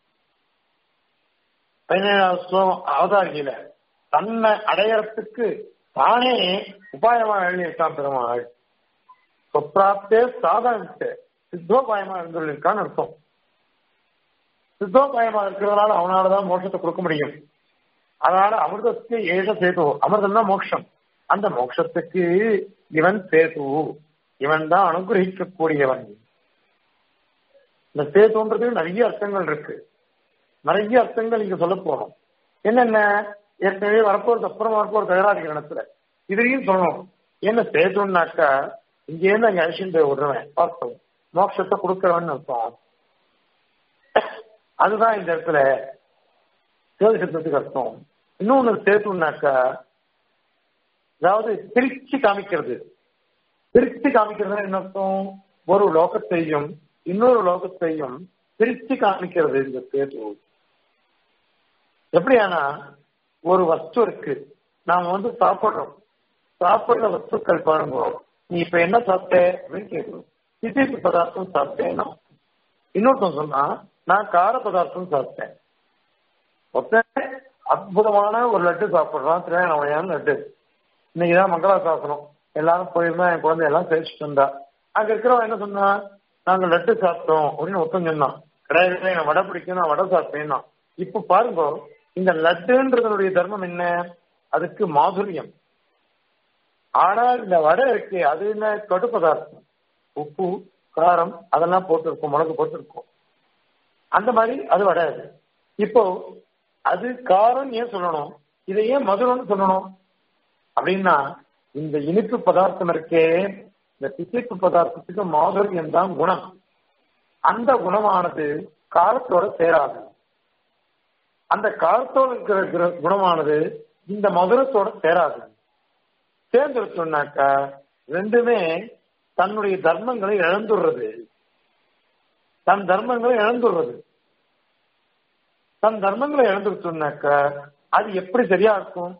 பதினேழாவது ஸ்லோகம் அவதாரியில தன்னை அடையறதுக்கு தானே உபாயமா எழுதியிருக்கான் பெருமாள் சொப்ராப்தே சாதனத்தை சித்தோபாயமா இருந்திருக்கான்னு அர்த்தம் சித்தோபாயமா இருக்கிறதுனால அவனாலதான் மோட்சத்தை கொடுக்க முடியும் அதனால அமிர்தத்துக்கு ஏழ சேது அமிர்தம் தான் மோட்சம் அந்த மோட்சத்துக்கு இவன் சேது இவன் தான் அனுகிரகிக்கக்கூடியவன் இந்த சேதுன்றது நிறைய அர்த்தங்கள் இருக்கு நிறைய அர்த்தங்கள் இங்க சொல்ல போறோம் என்னென்ன ஏற்கனவே வரப்போறது அப்புறம் வரப்போற தகராதிகரணத்துல இதையும் சொல்லணும் என்ன சேதுன்னாக்கா இங்க இருந்து அங்க அழிச்சுட்டு போய் விடுறவன் பார்த்தோம் மோட்சத்தை கொடுக்கிறவன் அர்த்தம் அதுதான் இந்த இடத்துல சேது சப்தத்துக்கு அர்த்தம் இன்னொன்னு சேத்துனாக்கா அதாவது பிரிச்சு காமிக்கிறது பிரிச்சு காமிக்கிறது என்ன அர்த்தம் ஒரு லோகத்தையும் இன்னொரு லோகத்தையும் பிரிச்சு காமிக்கிறது இந்த சேது எப்படியானா ஒரு வஸ்து இருக்கு நாம வந்து சாப்பிடுறோம் சாப்பிடுற வஸ்துக்கள் பாருங்க நீ இப்ப என்ன சாப்பிட்ட அப்படின்னு கேட்கணும் திசைப்பு பதார்த்தம் சாப்பிட்டேன்னா இன்னொருத்தன் சொன்னா நான் கார பதார்த்தம் சாப்பிட்டேன் ஒருத்தன் அற்புதமான ஒரு லட்டு சாப்பிடுறான் திரையாணவனையான லட்டு இன்னைக்குதான் மங்களாசாசனம் எல்லாரும் போயிருந்தா என் குழந்தை எல்லாம் சேர்த்துட்டு இருந்தா அங்க இருக்கிறவன் என்ன சொன்னா நாங்க லட்டு சாப்பிட்டோம் அப்படின்னு ஒருத்தன் சொன்னான் கிடையாது எனக்கு வடை பிடிக்கும் நான் வடை சாப்பிட்டேன்னா இப்ப பாருங்க இந்த லட்டுன்றதனுடைய தர்மம் என்ன அதுக்கு மாதுரியம் ஆனால் இந்த வடை இருக்கு அது என்ன கடு பதார்த்தம் உப்பு காரம் அதெல்லாம் போட்டிருக்கும் மிளகு போட்டிருக்கும் அந்த மாதிரி அது வடை அது இப்போ அது காரம் ஏன் சொல்லணும் இதை ஏன் மதுரம்னு சொல்லணும் அப்படின்னா இந்த இனிப்பு பதார்த்தம் இருக்கே இந்த திசைப்பு பதார்த்தத்துக்கு மாதுரியம் தான் குணம் அந்த குணமானது காரத்தோட சேராது அந்த காரத்தோட இருக்கிற குணமானது இந்த மதுரத்தோட சேராது சேர்ந்துருச்சோம்னாக்கா ரெண்டுமே தன்னுடைய தர்மங்களை இழந்துடுறது தன் தர்மங்களை இழந்துடுறது தன் தர்மங்களை இழந்துருச்சோம்னாக்கா அது எப்படி சரியா இருக்கும்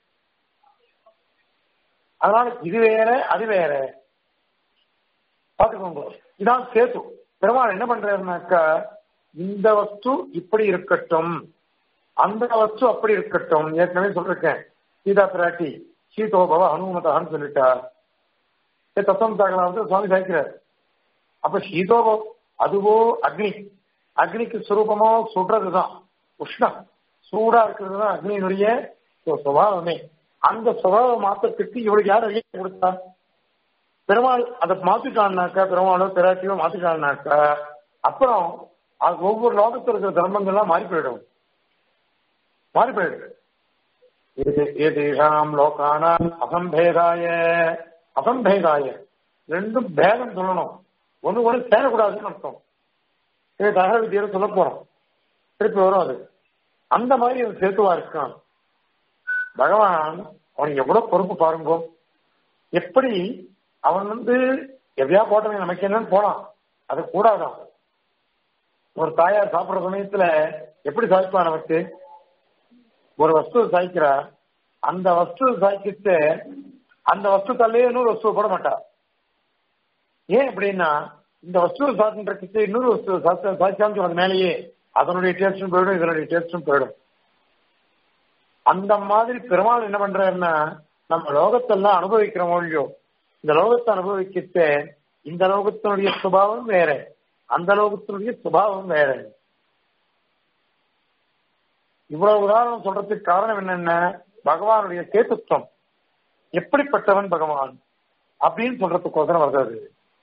அதனால இது வேற அது வேற பாத்துக்கோங்க இதான் சேத்து பெருமாள் என்ன பண்றாருனாக்கா இந்த வஸ்து இப்படி இருக்கட்டும் அந்த வஸ்து அப்படி இருக்கட்டும் ஏற்கனவே சொல்லிருக்கேன் சீதா பிராட்டி சீதோபவ அனுமதான்னு சொல்லிட்டா தத்துவம் தாக்கலாம் வந்து சுவாமி சாய்க்கிறார் அப்ப சீதோபவ அதுவோ அக்னி அக்னிக்கு சுரூபமோ சுடுறதுதான் உஷ்ணம் சூடா இருக்கிறது தான் அக்னியினுடைய சுபாவமே அந்த சுபாவ மாற்றத்துக்கு இவளுக்கு யார் அதிகம் கொடுத்தா பெருமாள் அதை மாத்திட்டான்னாக்கா பெருமாளோ பிராட்டியோ மாத்திட்டான்னாக்கா அப்புறம் அது ஒவ்வொரு லோகத்தில் இருக்கிற தர்மங்கள்லாம் மாறி போயிடும் மாறி போயிடும் ஏதேஷாம் லோகானாம் அசம்பேதாய அசம்பேதாய ரெண்டும் பேதம் சொல்லணும் ஒண்ணு ஒண்ணு சேரக்கூடாதுன்னு அர்த்தம் இது தகவல் வித்தியில சொல்ல போறோம் திருப்பி வரும் அது அந்த மாதிரி ஒரு சேத்துவா இருக்கான் பகவான் அவனுக்கு எவ்வளவு பொறுப்பு பாருங்க எப்படி அவன் வந்து எவ்வியா போட்டவன் நமக்கு என்னன்னு போலாம் அது கூடாதான் ஒரு தாயார் சாப்பிடுற சமயத்துல எப்படி சாய்ப்பா நமக்கு ஒரு வஸ்து சாய்க்கிறா அந்த வஸ்து சாய்க்கிட்டு அந்த வஸ்து தள்ளையே இன்னொரு வஸ்துவை போட மாட்டா ஏன் அப்படின்னா இந்த வஸ்துவை சாப்பிட்டு இன்னொரு வஸ்து சாய்ச்சான்னு அது மேலேயே அதனுடைய டேஸ்டும் போயிடும் இதனுடைய டேஸ்டும் போயிடும் அந்த மாதிரி பெருமாள் என்ன பண்றாருன்னா நம்ம லோகத்தெல்லாம் அனுபவிக்கிறோம் இல்லையோ இந்த லோகத்தை அனுபவிக்கிட்டு இந்த லோகத்தினுடைய சுபாவம் வேற அந்த லோகத்தினுடைய சுபாவம் வேற இவ்வளவு உதாரணம் சொல்றதுக்கு காரணம் என்னென்ன பகவானுடைய சேத்துவம் எப்படிப்பட்டவன் பகவான் அப்படின்னு சொல்றதுக்கோசரம் வருது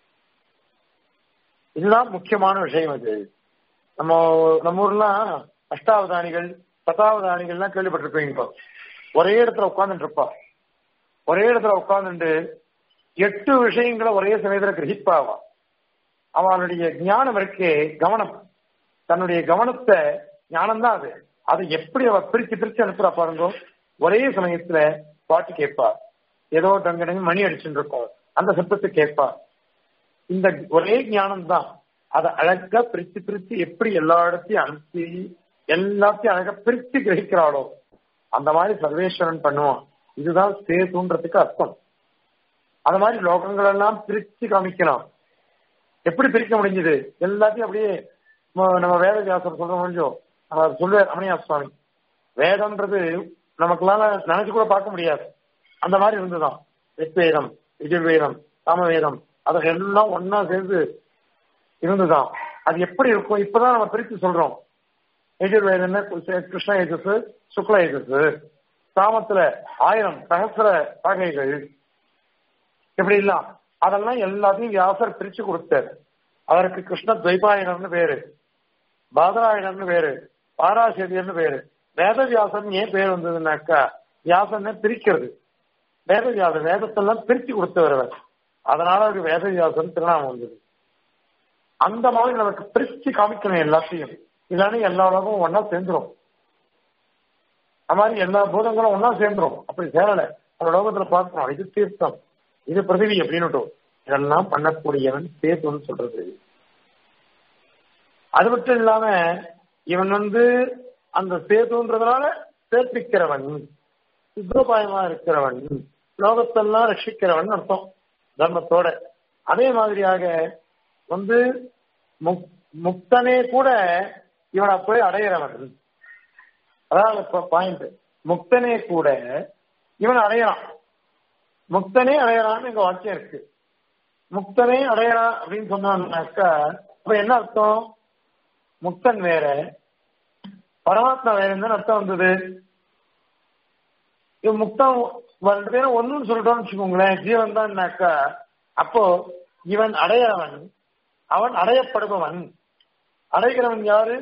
இதுதான் முக்கியமான விஷயம் அது நம்ம நம்ம ஊர்லாம் அஷ்டாவதானிகள் பத்தாவதானிகள்லாம் கேள்விப்பட்டிருப்பீங்க இப்போ ஒரே இடத்துல உட்கார்ந்துட்டு இருப்பா ஒரே இடத்துல உட்கார்ந்துட்டு எட்டு விஷயங்களை ஒரே சமயத்துல கிரகிப்பாவா அவனுடைய ஞானம் இருக்கே கவனம் தன்னுடைய கவனத்தை ஞானம் தான் அது அதை எப்படி அவ பிரிச்சு பிரிச்சு அனுப்புறா பாருங்க ஒரே சமயத்துல பாட்டு கேட்பா ஏதோ டங்கடங்க மணி அடிச்சுட்டு இருக்கோம் அந்த சத்தத்தை கேட்பா இந்த ஒரே ஞானம் தான் அதை அழகா பிரிச்சு பிரிச்சு எப்படி எல்லா இடத்தையும் அனுப்பி எல்லாத்தையும் அழகா பிரிச்சு கிரகிக்கிறாளோ அந்த மாதிரி சர்வேஸ்வரன் பண்ணுவான் இதுதான் சேதுன்றதுக்கு அர்த்தம் அந்த மாதிரி லோகங்கள் எல்லாம் பிரிச்சு காமிக்கலாம் எப்படி பிரிக்க முடிஞ்சது எல்லாத்தையும் அப்படியே நம்ம வேத வியாசர் சொல்ற முடிஞ்சோம் அவர் சொல்லுவார் ரமணியா சுவாமி வேதம்ன்றது நமக்கெல்லாம் நினைச்சு கூட பார்க்க முடியாது அந்த மாதிரி இருந்துதான் ரிக்வேதம் எஜுர்வேதம் சாமவேதம் அதை எல்லாம் ஒன்னா சேர்ந்து இருந்துதான் அது எப்படி இருக்கும் இப்பதான் நம்ம பிரித்து சொல்றோம் எஜுர்வேதம் கிருஷ்ண ஏஜஸ் சுக்ல ஏஜஸ் சாமத்துல ஆயிரம் சகசிர வகைகள் இப்படி இல்லாம் அதெல்லாம் எல்லாத்தையும் வியாசர் பிரிச்சு கொடுத்தார் அவருக்கு கிருஷ்ண துவைபாயனர்னு பேரு பாதராயணர்னு பேரு பாராசேரியர்னு பேரு வேதவியாசன் ஏன் பேர் வந்ததுன்னாக்கா வியாசன் பிரிக்கிறது வேதவியாசன் வேதத்தெல்லாம் பிரிச்சு கொடுத்தவர் அவர் அதனால அவருக்கு வேதவியாசன் திருநாமம் வந்தது அந்த மாதிரி நமக்கு பிரிச்சு காமிக்கணும் எல்லாத்தையும் இல்லைன்னா எல்லா உலகமும் ஒன்னா சேர்ந்துரும் அது மாதிரி எல்லா பூதங்களும் ஒன்னா சேர்ந்துரும் அப்படி சேரல அந்த லோகத்துல பார்க்கிறோம் இது தீர்த்தம் இது பிரதிவி அப்படின்னு இதெல்லாம் பண்ணக்கூடியவன் சேத்துன்னு சொல்றது அது மட்டும் இல்லாம இவன் வந்து அந்த சேதுன்றதுனால சேர்ப்பிக்கிறவன் சுத்ரோபாயமா இருக்கிறவன் லோகத்தெல்லாம் ரட்சிக்கிறவன் அர்த்தம் தர்மத்தோட அதே மாதிரியாக வந்து முக்தனே கூட இவனை போய் அடையிறவன் அதாவது பாயிண்ட் முக்தனே கூட இவன் அடையறான் முக்தனே அடையறான்னு எங்க வாக்கியம் இருக்கு முக்தனே அடையறான் அப்படின்னு சொன்னாக்கா அப்ப என்ன அர்த்தம் முக்தன் வேற பரமாத்மா வேற என்ன அர்த்தம் வந்தது இவன் முக்தம் ரெண்டு பேரும் ஒண்ணுன்னு சொல்லிட்டோம்னு வச்சுக்கோங்களேன் ஜீவன் தான்னாக்கா அப்போ இவன் அடையறவன் அவன் அடையப்படுபவன் அடைகிறவன் யாரு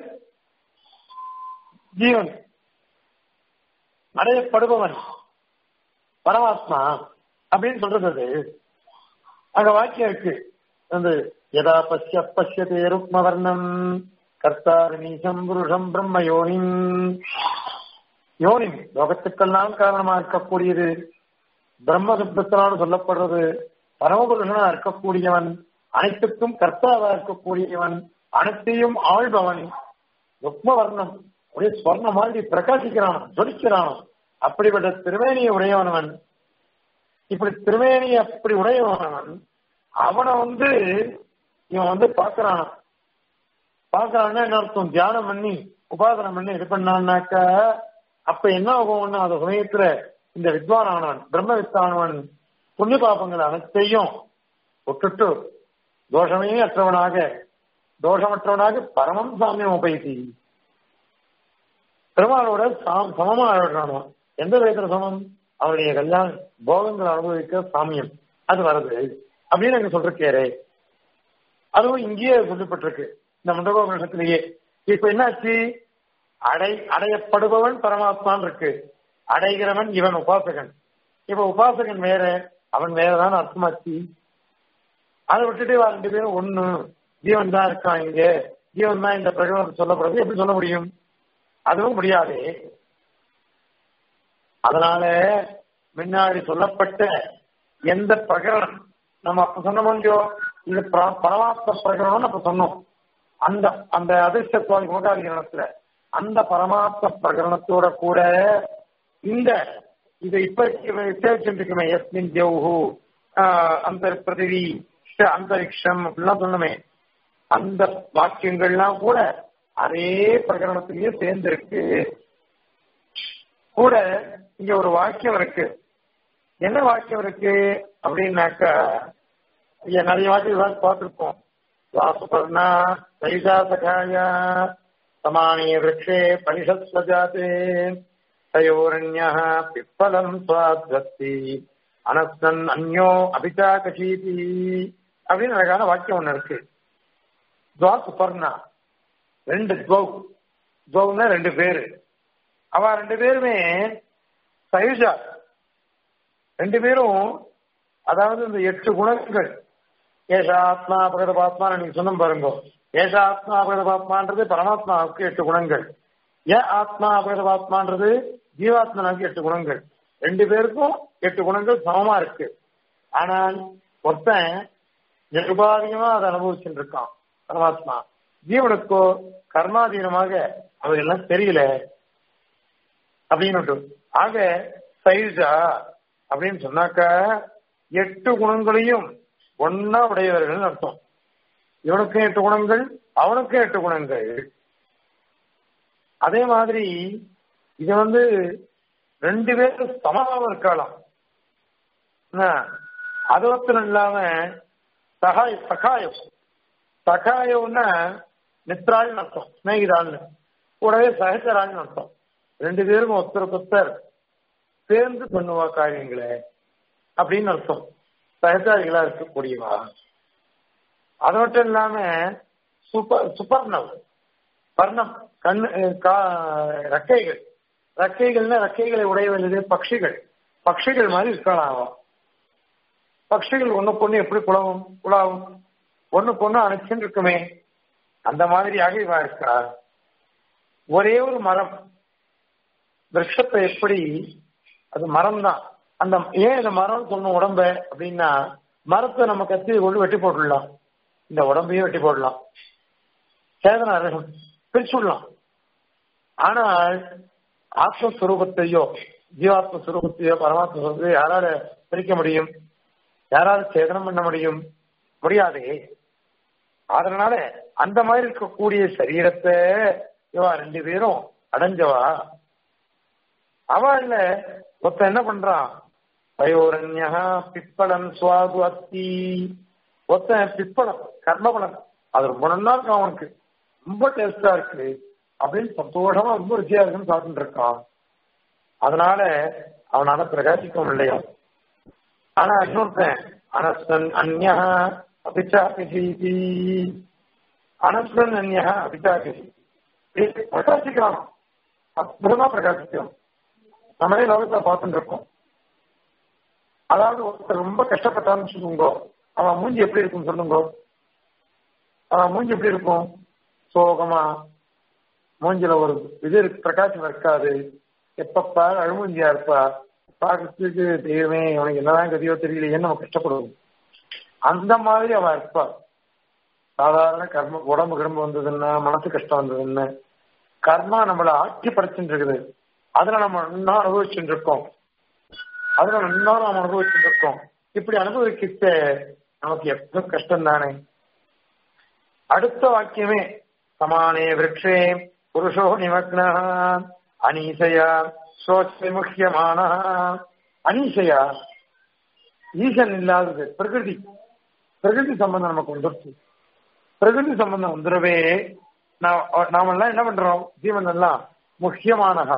ஜீவன் அடையப்படுபவன் பரமாத்மா அப்படின்னு சொல்றது அது அங்க வாக்கியம் இருக்கு வந்து யதா பசிய பசியதே ருக்மவர்ணம் கர்த்தாரணீசம் புருஷம் பிரம்ம யோனின் யோனின் லோகத்துக்கெல்லாம் காரணமா இருக்கக்கூடியது பிரம்ம சப்தத்தினால் சொல்லப்படுறது பரமபுருஷனா இருக்கக்கூடியவன் அனைத்துக்கும் கர்த்தாவா இருக்கக்கூடியவன் அனைத்தையும் ஆள்பவன் ருக்மவர்ணம் ஒரே ஸ்வர்ண மாதிரி பிரகாசிக்கிறான் ஜொலிக்கிறான் அப்படிப்பட்ட திருவேணியை உடையவனவன் இப்படி திருவேணியை அப்படி உடையவனவன் அவனை வந்து இவன் வந்து பாக்குறான் பாக்குறான்னா என்ன அர்த்தம் தியானம் பண்ணி உபாசனம் பண்ணி இது பண்ணான்னாக்கா அப்ப என்ன ஆகும்னா அந்த சமயத்துல இந்த வித்வானானவன் பிரம்ம வித்தானவன் புண்ணிய பாபங்கள் அனைத்தையும் விட்டுட்டு தோஷமே அற்றவனாக தோஷமற்றவனாக பரமம் சாமியம் உபயத்தி பெருமாளோட சமமா ஆடுறானோ எந்த விதத்துல சமம் அவருடைய கல்யாண போகங்கள் அனுபவிக்க சாமியம் அது வருது அப்படின்னு அங்க சொல்றேரே அதுவும் இங்கேயே சொல்லப்பட்டிருக்கு இந்த மண்டபோபனிஷத்திலேயே இப்ப என்னாச்சு அடை அடையப்படுபவன் பரமாத்மான் இருக்கு அடைகிறவன் இவன் உபாசகன் இப்ப உபாசகன் வேற அவன் வேறதான் அர்த்தமாச்சு அதை விட்டுட்டு ரெண்டு பேரும் ஒண்ணு ஜீவன் தான் இருக்கான் இங்க ஜீவன் தான் இந்த பிரகடனம் சொல்லப்படுறது எப்படி சொல்ல முடியும் அதுவும் முடியாது அதனால முன்னாடி சொல்லப்பட்ட எந்த பிரகரணம் நம்ம அப்ப சொன்ன முடியும் இது பரமாத்ம பிரகரணம் அப்ப சொன்னோம் அந்த அந்த அதிர்ஷ்ட சுவாமி கோகாதிகரணத்துல அந்த பரமாத்ம பிரகரணத்தோட கூட இந்த இதை இப்ப சேவிச்சுருக்குமே எஸ்மின் ஜவுஹு அந்த பிருத்திவி அந்தரிக்ஷம் அப்படிலாம் சொன்னமே அந்த வாக்கியங்கள்லாம் கூட அதே பிரகரணத்திலேயே சேர்ந்திருக்கு கூட இங்க ஒரு வாக்கியம் இருக்கு என்ன வாக்கியம் இருக்கு அப்படின்னாக்கா நிறைய வாக்கியம் பார்த்திருப்போம் வாசுபர்ணா தைசா சகாயா சமானே விரக்ஷே பனிஷத் ஸ்வஜாதே தயோரண்யா பிப்பலம் சுவாத்வஸ்தி அனஸ்தன் அந்யோ அபிதா கஷீதி அப்படின்னு அழகான வாக்கியம் ஒண்ணு இருக்கு துவா சுபர்ணா ரெண்டு துவ் துவம்னா ரெண்டு பேரு அவ ரெண்டு பேருமே சயுஜா ரெண்டு பேரும் அதாவது இந்த எட்டு குணங்கள் ஏஷா ஆத்மா பிரகதபாத்மா நீங்க சொன்ன பாருங்க ஏஷா ஆத்மா பிரகதபாத்மான்றது பரமாத்மாவுக்கு எட்டு குணங்கள் ஏ ஆத்மா பிரகதபாத்மான்றது ஜீவாத்மனாவுக்கு எட்டு குணங்கள் ரெண்டு பேருக்கும் எட்டு குணங்கள் சமமா இருக்கு ஆனால் ஒருத்தன் நிருபாதிகமா அதை அனுபவிச்சுட்டு இருக்கான் பரமாத்மா ஜீவனுக்கோ கர்மாதீனமாக அவையெல்லாம் தெரியல அப்படின்னு ஆக சைஜா அப்படின்னு சொன்னாக்க எட்டு குணங்களையும் ஒன்னா உடையவர்கள் அர்த்தம் இவனுக்கும் எட்டு குணங்கள் அவனுக்கும் எட்டு குணங்கள் அதே மாதிரி இது வந்து ரெண்டு பேரும் சமமாக இருக்கலாம் அது ஒருத்தர் இல்லாம சகாய சகாயம் சகாயம்னா மித்ராள்னு அர்த்தம் ஸ்நேகிதாள்னு கூடவே சகச்சராள்னு அர்த்தம் ரெண்டு பேரும் ஒருத்தருக்கு ஒருத்தர் சேர்ந்து பண்ணுவா காரியங்களை அப்படின்னு அர்த்தம் சகச்சாரிகளா இருக்கக்கூடியவா அது மட்டும் இல்லாம சுப சுபர்ணம் பர்ணம் கண்ணு அஹ் கா- ரெக்கைகள் ரெக்கைகள்னா ரெக்கைகளை உடையவது பட்சிகள் பட்சிகள் மாதிரி இருக்கலாம் அவன் பட்சிகள் ஒண்ணுக்கு ஒண்ணு எப்படி குழவும் குழாவும் ஒண்ணுக்கு ஒண்ணு அணைச்சுன்னு இருக்குமே அந்த மாதிரியாக இவா இருக்கா ஒரே ஒரு மரம் விருஷத்தை எப்படி அது மரம் தான் அந்த ஏன் இந்த மரம் சொன்ன உடம்ப அப்படின்னா மரத்தை நம்ம கத்தி கொண்டு வெட்டி போட்டுடலாம் இந்த உடம்பையும் வெட்டி போடலாம் சேதன அரகம் பிரிச்சுடலாம் ஆனால் ஆத்மஸ்வரூபத்தையோ ஜீவாத்ம சுரூபத்தையோ பரமாத்ம சுரூபத்தையோ யாரால பிரிக்க முடியும் யாரால சேதனம் பண்ண முடியும் முடியாதே அதனால அந்த மாதிரி இருக்கக்கூடிய சரீரத்தை இவா ரெண்டு பேரும் அடைஞ்சவா அவ இல்ல ஒருத்தன் என்ன பண்றான் பயோரண்யா பிப்பளம் சுவாது அத்தி ஒருத்தன் பிப்பளம் கர்மபலம் அது ரொம்ப நல்லா இருக்கும் அவனுக்கு ரொம்ப டேஸ்டா இருக்கு அப்படின்னு சந்தோஷமா ரொம்ப ருச்சியா இருக்குன்னு சாப்பிட்டு இருக்கான் அதனால அவனால பிரகாசிக்க இல்லையா ஆனா இன்னொருத்தன் அனஸ்தன் அந்யா அபிச்சாபிசி அனஸ்தன் அந்யா அபிச்சாபிசி பிரகாசிக்கலாம் அற்புதமா பிரகாசிக்கலாம் நம்மளே லோகத்துல பார்த்துட்டு இருக்கோம் அதாவது ஒருத்தர் ரொம்ப கஷ்டப்பட்டான்னு சொல்லுங்க அவன் மூஞ்சி எப்படி இருக்கும் சொல்லுங்க அவன் மூஞ்சி எப்படி இருக்கும் சோகமா மூஞ்சில ஒரு இது இருக்கு, பிரகாசம் இருக்காது எப்பப்பா அழுமூஞ்சியா இருப்பா பார்க்கறதுக்கு தெய்வமே அவனுக்கு என்னதான் கதியோ தெரியலையேன்னு நம்ம கஷ்டப்படுவோம் அந்த மாதிரி அவன் இருப்பா சாதாரண கர்ம உடம்பு கிடம்பு வந்ததுன்னா மனசு கஷ்டம் வந்ததுன்னு கர்மா நம்மளை ஆட்சி படைச்சுட்டு இருக்குது அதுல நம்ம இன்னும் அனுபவிச்சுட்டு இருக்கோம் அதுல இன்னும் நாம் அனுபவிச்சுட்டு இருக்கோம் இப்படி அனுபவிக்கிட்ட நமக்கு எப்ப கஷ்டம் தானே அடுத்த வாக்கியமே சமானே விரக்ஷே புருஷோ நிமக்னா அனீசையா சோச்சமுக்கியமான அனீசையா ஈசன் இல்லாதது பிரகிருதி பிரகிருதி சம்பந்தம் நமக்கு வந்துருச்சு பிரகிருதி சம்பந்தம் வந்துடவே நாம் நாமெல்லாம் என்ன பண்றோம் ஜீவன் எல்லாம் முக்கியமானதா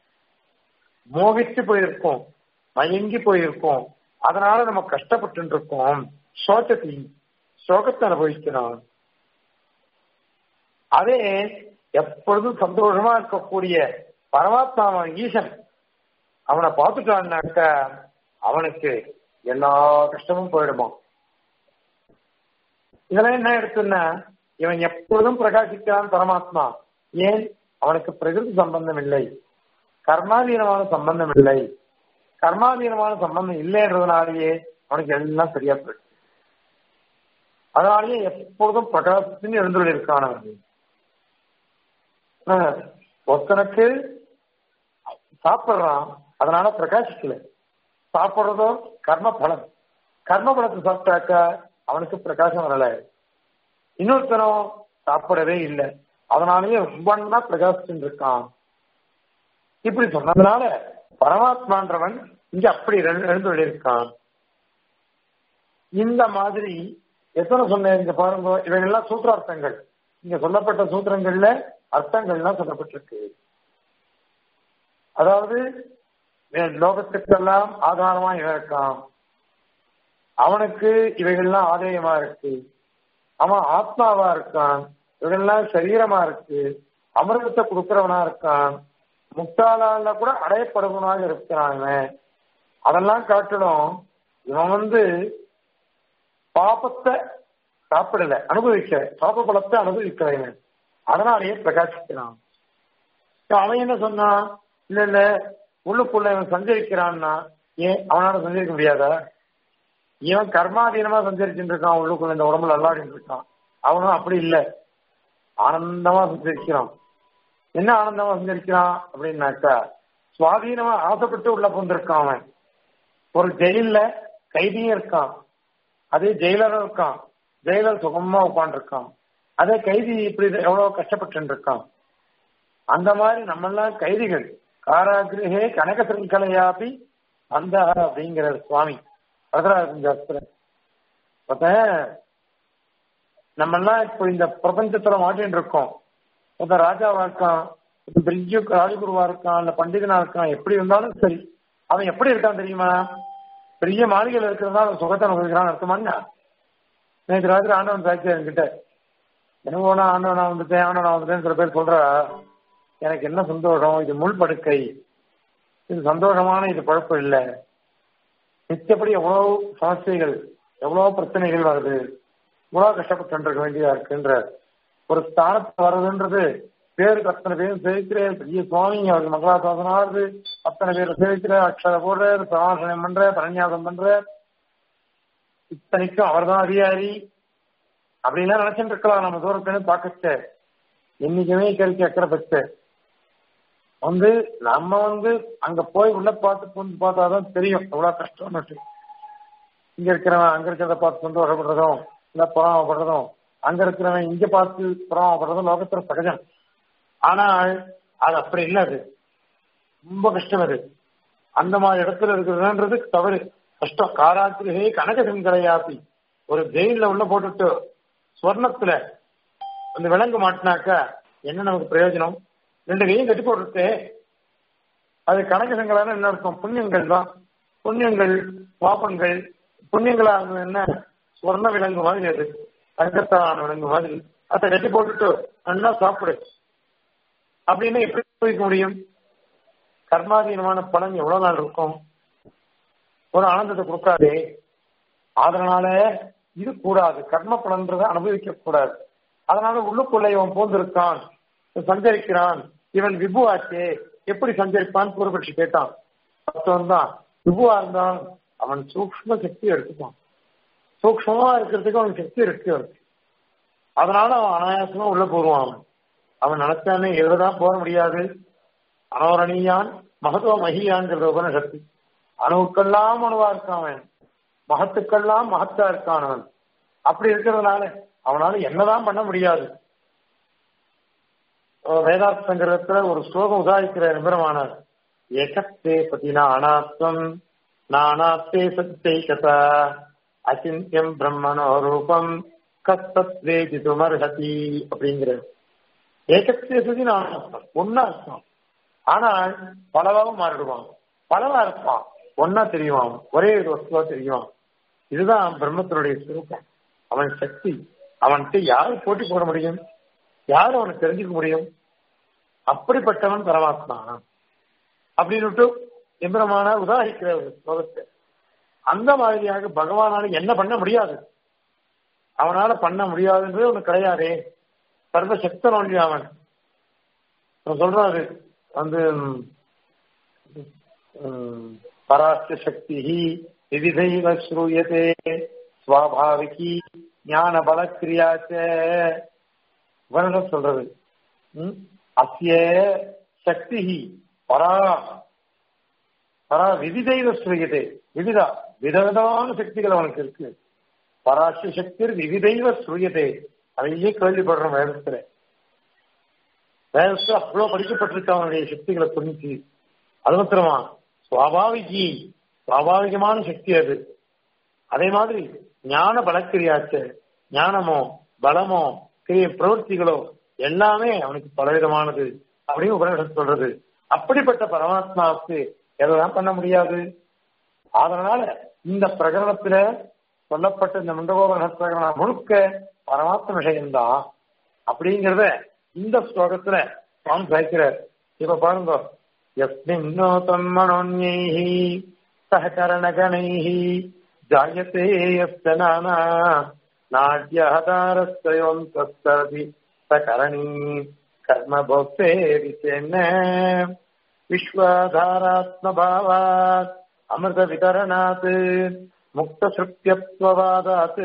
மோகிச்சு போயிருக்கோம் மயங்கி போயிருக்கோம் அதனால நம்ம கஷ்டப்பட்டு இருக்கோம் சோகத்தி சோகத்தை அனுபவிக்கிறோம் அதே எப்பொழுதும் சந்தோஷமா இருக்கக்கூடிய பரமாத்மாவன் ஈசன் அவனை பார்த்துட்டான்னாக்க அவனுக்கு எல்லா கஷ்டமும் போயிடுமா இதெல்லாம் என்ன எடுத்துன்னா இவன் எப்பொழுதும் பிரகாசிக்கிறான் பரமாத்மா ஏன் அவனுக்கு பிரகிருதி சம்பந்தம் இல்லை கர்மாதீனமான சம்பந்தம் இல்லை கர்மாதீனமான சம்பந்தம் இல்லைன்றதுனாலேயே அவனுக்கு எல்லாம் சரியா போயிடுச்சு அதனாலேயே எப்பொழுதும் பிரகாசத்தின் எழுந்துள்ள இருக்கான் அவன் ஆஹ், ஒருத்தனுக்கு சாப்பிடுறான் அதனால பிரகாசிக்கல சாப்பிடுறதோ கர்ம பலன் கர்ம பலத்தை சாப்பிட்டாக்க அவனுக்கு பிரகாசம் வரல இன்னொருத்தனும் சாப்பிடவே இல்லை அதனாலயே ரொம்ப நல்லா பிரகாசிச்சுட்டு இருக்கான் இப்படி சொன்னதுனால பரமாத்மான்றவன் இங்க அப்படி எழுந்து இருக்கான் இந்த மாதிரி எத்தனை சொன்னேன் இங்க பாருங்க இவைகள்லாம் சூத்திரார்த்தங்கள் இங்க சொல்லப்பட்ட சூத்திரங்கள்ல அர்த்தங்கள்லாம் சொல்லப்பட்டிருக்கு அதாவது வே- லோகத்துக்கெல்லாம் ஆதாரமா இவன் இருக்கான் அவனுக்கு இவைகள்லாம் ஆதேயமா இருக்கு அவன் ஆத்மாவா இருக்கான் இவைகள்லாம் சரீரமா இருக்கு அமிர்தத்தை கொடுக்கிறவனா இருக்கான் முக்தாளால கூட அடையப்படுவனாக இருக்கிறான் இவன் அதெல்லாம் காட்டணும் இவன் வந்து பாபத்தை சாப்பிடல அனுபவிக்க பாப பலத்தை அனுபவிக்கல இவன் அதனாலேயே பிரகாசிக்கிறான் இப்ப அவன் என்ன சொன்னான் இல்ல இல்ல உள்ளுக்குள்ள இவன் சஞ்சரிக்கிறான்னா ஏன் அவனால சஞ்சரிக்க முடியாதா இவன் கர்மாதீனமா சஞ்சரிச்சுட்டு இருக்கான் உள்ளுக்குள்ள இந்த உடம்புல அல்லாடிட்டு இருக்கான் அவனும் அப்படி இல்ல ஆனந்தமா சஞ்சரிக்கிறான் என்ன ஆனந்தமா சஞ்சரிக்கிறான் அப்படின்னாக்கா சுவாதீனமா ஆசைப்பட்டு உள்ள புந்திருக்கான் அவன் ஒரு ஜெயில்ல கைதியும் இருக்கான் அதே ஜெயிலரும் இருக்கான் ஜெயிலர் சுகமா உட்காந்துருக்கான் அதே கைதி இப்படி எவ்வளவு கஷ்டப்பட்டு இருக்கான் அந்த மாதிரி நம்ம எல்லாம் கைதிகள் காராகிரகே கனக சிறுகலையாபி அந்த அப்படிங்கிற சுவாமி வரதராஜன் சாஸ்திரம் பார்த்தேன் நம்ம எல்லாம் இப்போ இந்த பிரபஞ்சத்துல மாட்டின்னு இருக்கோம் ஒருத்தன் ராஜாவா இருக்கான் ஒருத்தன் பெரிய ராஜகுருவா இருக்கான் இல்ல பண்டிதனா இருக்கான் எப்படி இருந்தாலும் சரி அவன் எப்படி இருக்கான் தெரியுமா பெரிய மாளிகையில் இருக்கிறதா அவன் சுகத்தை அனுபவிக்கிறான் அர்த்தமானா நேற்று ராத்திரி ஆண்டவன் சாட்சி என்கிட்ட எனக்கு போனா ஆண்டவனா வந்துட்டேன் ஆண்டவனா வந்துட்டேன்னு சில பேர் சொல்றா எனக்கு என்ன சந்தோஷம் இது முள் படுக்கை இது சந்தோஷமான இது பழக்கம் இல்லை நிச்சயப்படி எவ்வளவு சமஸ்தைகள் எவ்வளவு பிரச்சனைகள் வருது இவ்வளவு கஷ்டப்பட்டு இருக்க வேண்டியதா இருக்குன்ற ஒரு ஸ்தானத்து வர்றதுன்றது பேருக்கு அத்தனை பேரும் சேவிக்கிற பெரிய சுவாமி அவருக்கு மங்களாசாசனம் ஆகுது அத்தனை பேர் சேவிக்கிற அக்ஷர போடுற பிரமாசனம் பண்ற பரநியாசம் பண்ற இத்தனைக்கும் அவர் தான் அதிகாரி அப்படின்லாம் நினைச்சுட்டு இருக்கலாம் நம்ம தூரத்துல பார்க்கச்ச என்னைக்குமே கேள்வி அக்கறை பச்ச வந்து நம்ம வந்து அங்க போய் உள்ள பார்த்து புரிஞ்சு பார்த்தாதான் தெரியும் எவ்வளவு கஷ்டம்னு இங்க இருக்கிறவன் அங்க இருக்கிறத பார்த்து சந்தோஷப்படுறதும் இல்ல புறாமப்படுறதும் அங்க இருக்கிறவன் இங்க பார்த்து புறாமப்படுறதும் லோகத்துல சகஜம் ஆனால் அது அப்படி இல்லை அது ரொம்ப கஷ்டம் அது அந்த மாதிரி இடத்துல இருக்கிறதுன்றது தவறு கஷ்டம் காராத்திரிகை கனகசம் கிடையாப்பி ஒரு ஜெயில உள்ள போட்டுட்டு ஸ்வர்ணத்துல அந்த விலங்கு மாட்டினாக்கா என்ன நமக்கு பிரயோஜனம் ரெண்டு கையும் கட்டி போட்டுட்டு அது கனகசங்களான என்ன அர்த்தம் புண்ணியங்கள் தான் புண்ணியங்கள் பாப்பங்கள் புண்ணியங்களா என்ன ஸ்வர்ண விலங்கு மாதிரி அது தங்கத்தான விலங்கு மாதிரி அதை கட்டி போட்டுட்டு நல்லா சாப்பிடு அப்படின்னு எப்படி வைக்க முடியும் கர்மாதீனமான பலன் எவ்வளவு நாள் இருக்கும் ஒரு ஆனந்தத்தை கொடுக்காதே அதனால இது கூடாது கர்ம பலன்றதை அனுபவிக்க கூடாது அதனால உள்ளுக்குள்ள இவன் போந்திருக்கான் சஞ்சரிக்கிறான் இவன் விபு ஆச்சே எப்படி சஞ்சரிப்பான் பூர்வபட்சி கேட்டான் அர்த்தம் தான் விபுவா இருந்தான் அவன் சூக்ம சக்தி எடுத்துப்பான் சூக்மமா இருக்கிறதுக்கு அவன் சக்தி இருக்கு அவனுக்கு அதனால அவன் அனாயாசமா உள்ள போடுவான் அவன் அவன் நினைச்சானே எழுதான் போக முடியாது அனோரணியான் மகத்துவ மகியான்கிற உபனிஷத்து அணுவுக்கெல்லாம் அணுவா இருக்கான் அவன் மகத்துக்கெல்லாம் மகத்தா இருக்கான் அவன் அப்படி இருக்கிறதுனால அவனால என்னதான் பண்ண முடியாது வேதார்த்த சங்கரத்துல ஒரு ஸ்லோகம் உதாரிக்கிற நிபுணமானார் ஏகத்தே பதினா அனாத்வம் நானாத்தே சத்தை கதா அச்சிந்தியம் பிரம்மணோ ரூபம் கத்தத் வேதிதுமர்ஹதி அப்படிங்கிற ஏகத்தே சதி நான் ஒன்னா இருக்கான் ஆனால் பலவாக மாறிடுவான் பலவா இருப்பான் ஒன்னா தெரியுவான் ஒரே ஒரு வஸ்துவா தெரியுவான் இதுதான் பிரம்மத்தினுடைய சுரூபம் அவன் சக்தி அவன்கிட்ட யாரு போட்டி போட முடியும் யாரு அவனை தெரிஞ்சுக்க முடியும் அப்படிப்பட்டவன் பரமாத்மா அப்படின்னு எம்பிரமான உதாரிக்கிற ஒரு ஸ்லோகத்தை அந்த மாதிரியாக பகவானால என்ன பண்ண முடியாது அவனால பண்ண முடியாதுன்றது ஒண்ணு கிடையாதே சர்வசக்தன் ஒன்றி அவன் சொல்றாரு வந்து பராஸ்ய சக்தி விவிதைவ ஸ்ரூயதே சுவாபாவிகி ஞான பலக்கிரியாச்ச உபனிஷம் சொல்றது அத்திய சக்தி பரா பரா விவிதைவ ஸ்ரூயதே விவிதா விதவிதமான சக்திகள் அவனுக்கு இருக்கு பராசிய சக்தி விவிதைவ ஸ்ரூயதே அதையே கேள்விப்படுறோம் வேதத்துல வேதத்துல அவ்வளவு படிக்கப்பட்டிருக்க அவனுடைய சக்திகளை புரிஞ்சு அது மாத்திரமா சுவாபாவிகி சுவாபாவிகமான சக்தி அது அதே மாதிரி ஞான பலக்கிரியாச்ச ஞானமோ பலமோ கிரிய பிரவൃத்திகளோ எல்லாமே அவனுக்கு பலவிதமானது அப்படின்னு உபநிஷம் சொல்றது அப்படிப்பட்ட பரமாத்மாவுக்கு எதெல்லாம் பண்ண முடியாது அதனால இந்த பிரகரணத்துல சொல்லப்பட்ட இந்த முண்டகோபன பிரகரணம் முழுக்க பரமாத்ம விஷயம்தான் அப்படிங்கிறத இந்த ஸ்லோகத்துல சுவாமி சாய்க்கிறார் இப்ப பாருங்க எஸ்மின்னோ தன்மனோன்யைः सहकरणगणैः जायते यस्य नाना नाड्यहतारस्तयोऽन्तस्तरति सकरणी कर्मभोक्तेरि चेन्न विश्वाधारात्मभावात् अमृतवितरणात् मुक्तसृप्यत्ववादात्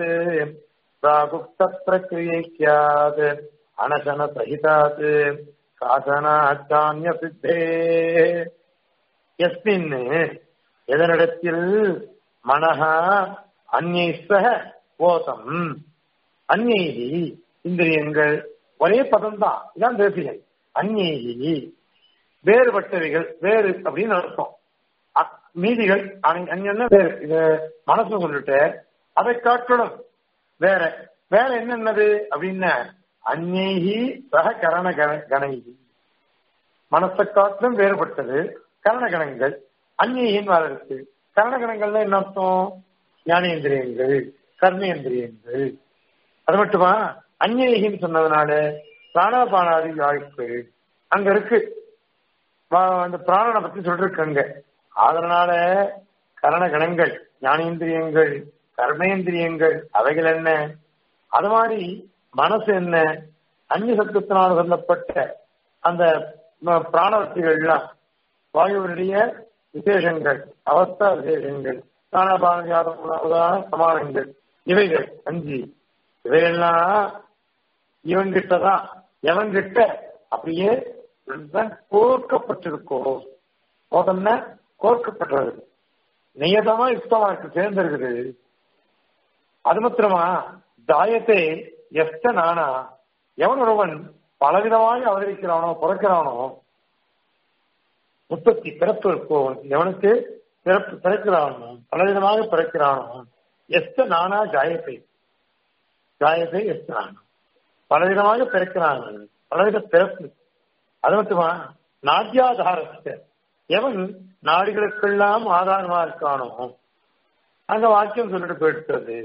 प्रागुक्तप्रक्रियैक्यात् अनशनसहितात् சாசனாச்சான்யசித்தே எஸ்மின் எதனிடத்தில் மனஹா அந்யை சக ஓசம் அந்நைகி இந்திரியங்கள் ஒரே பதம் தான் இதான் தேசிகள் அந்நைகி வேறுபட்டவைகள் வேறு அப்படின்னு அர்த்தம் மீதிகள் அங்க வேறு இது மனசு சொல்லிட்டு அதை காட்டணும் வேற வேற என்னென்னது அப்படின்னா அந்நேகி சக கரண கணைகி மனசை காட்டிலும் வேறுபட்டது கரணகணங்கள் அந்நியின் வர இருக்கு கரணகணங்கள்ல என்ன அர்த்தம் ஞானேந்திரியங்கள் கர்மேந்திரியங்கள் அது மட்டுமா அந்நியகின்னு சொன்னதுனால பிராணபானாதி வாய்ப்பு அங்க இருக்கு அந்த பிராணனை பத்தி சொல்லிருக்காங்க அதனால கரணகணங்கள் ஞானேந்திரியங்கள் கர்மேந்திரியங்கள் அவைகள் என்ன அது மாதிரி மனசு என்ன அந்நிய சத்துவத்தினால் சொல்லப்பட்ட அந்த பிராணவர்த்திகள்லாம் வாயுவனுடைய விசேஷங்கள் அவஸ்தா விசேஷங்கள் பிராணபான சமானங்கள் இவைகள் அஞ்சு இவையெல்லாம் இவன் கிட்டதான் எவன் கிட்ட அப்படியே கோர்க்கப்பட்டிருக்கோ மோதம்னா கோர்க்கப்பட்டது நியதமா யுக்தமா இருக்கு சேர்ந்திருக்குது அது மாத்திரமா தாயத்தை எஸ்ட நானா எவன் ஒருவன் பலவிதமாக அவதரிக்கிறானோ பிறக்கிறானோ உற்பத்தி பிறப்பு இருக்கோ எவனுக்கு பிறப்பு பிறக்கிறானோ பலவிதமாக பிறக்கிறானோ எஸ்ட நானா ஜாயத்தை ஜாயத்தை எஸ்ட நானா பலவிதமாக பிறக்கிறாங்க பலவித பிறப்பு அது மட்டுமா நாட்டியாதாரத்தை எவன் நாடுகளுக்கெல்லாம் ஆதாரமா இருக்கானோ அந்த வாக்கியம் சொல்லிட்டு போயிட்டது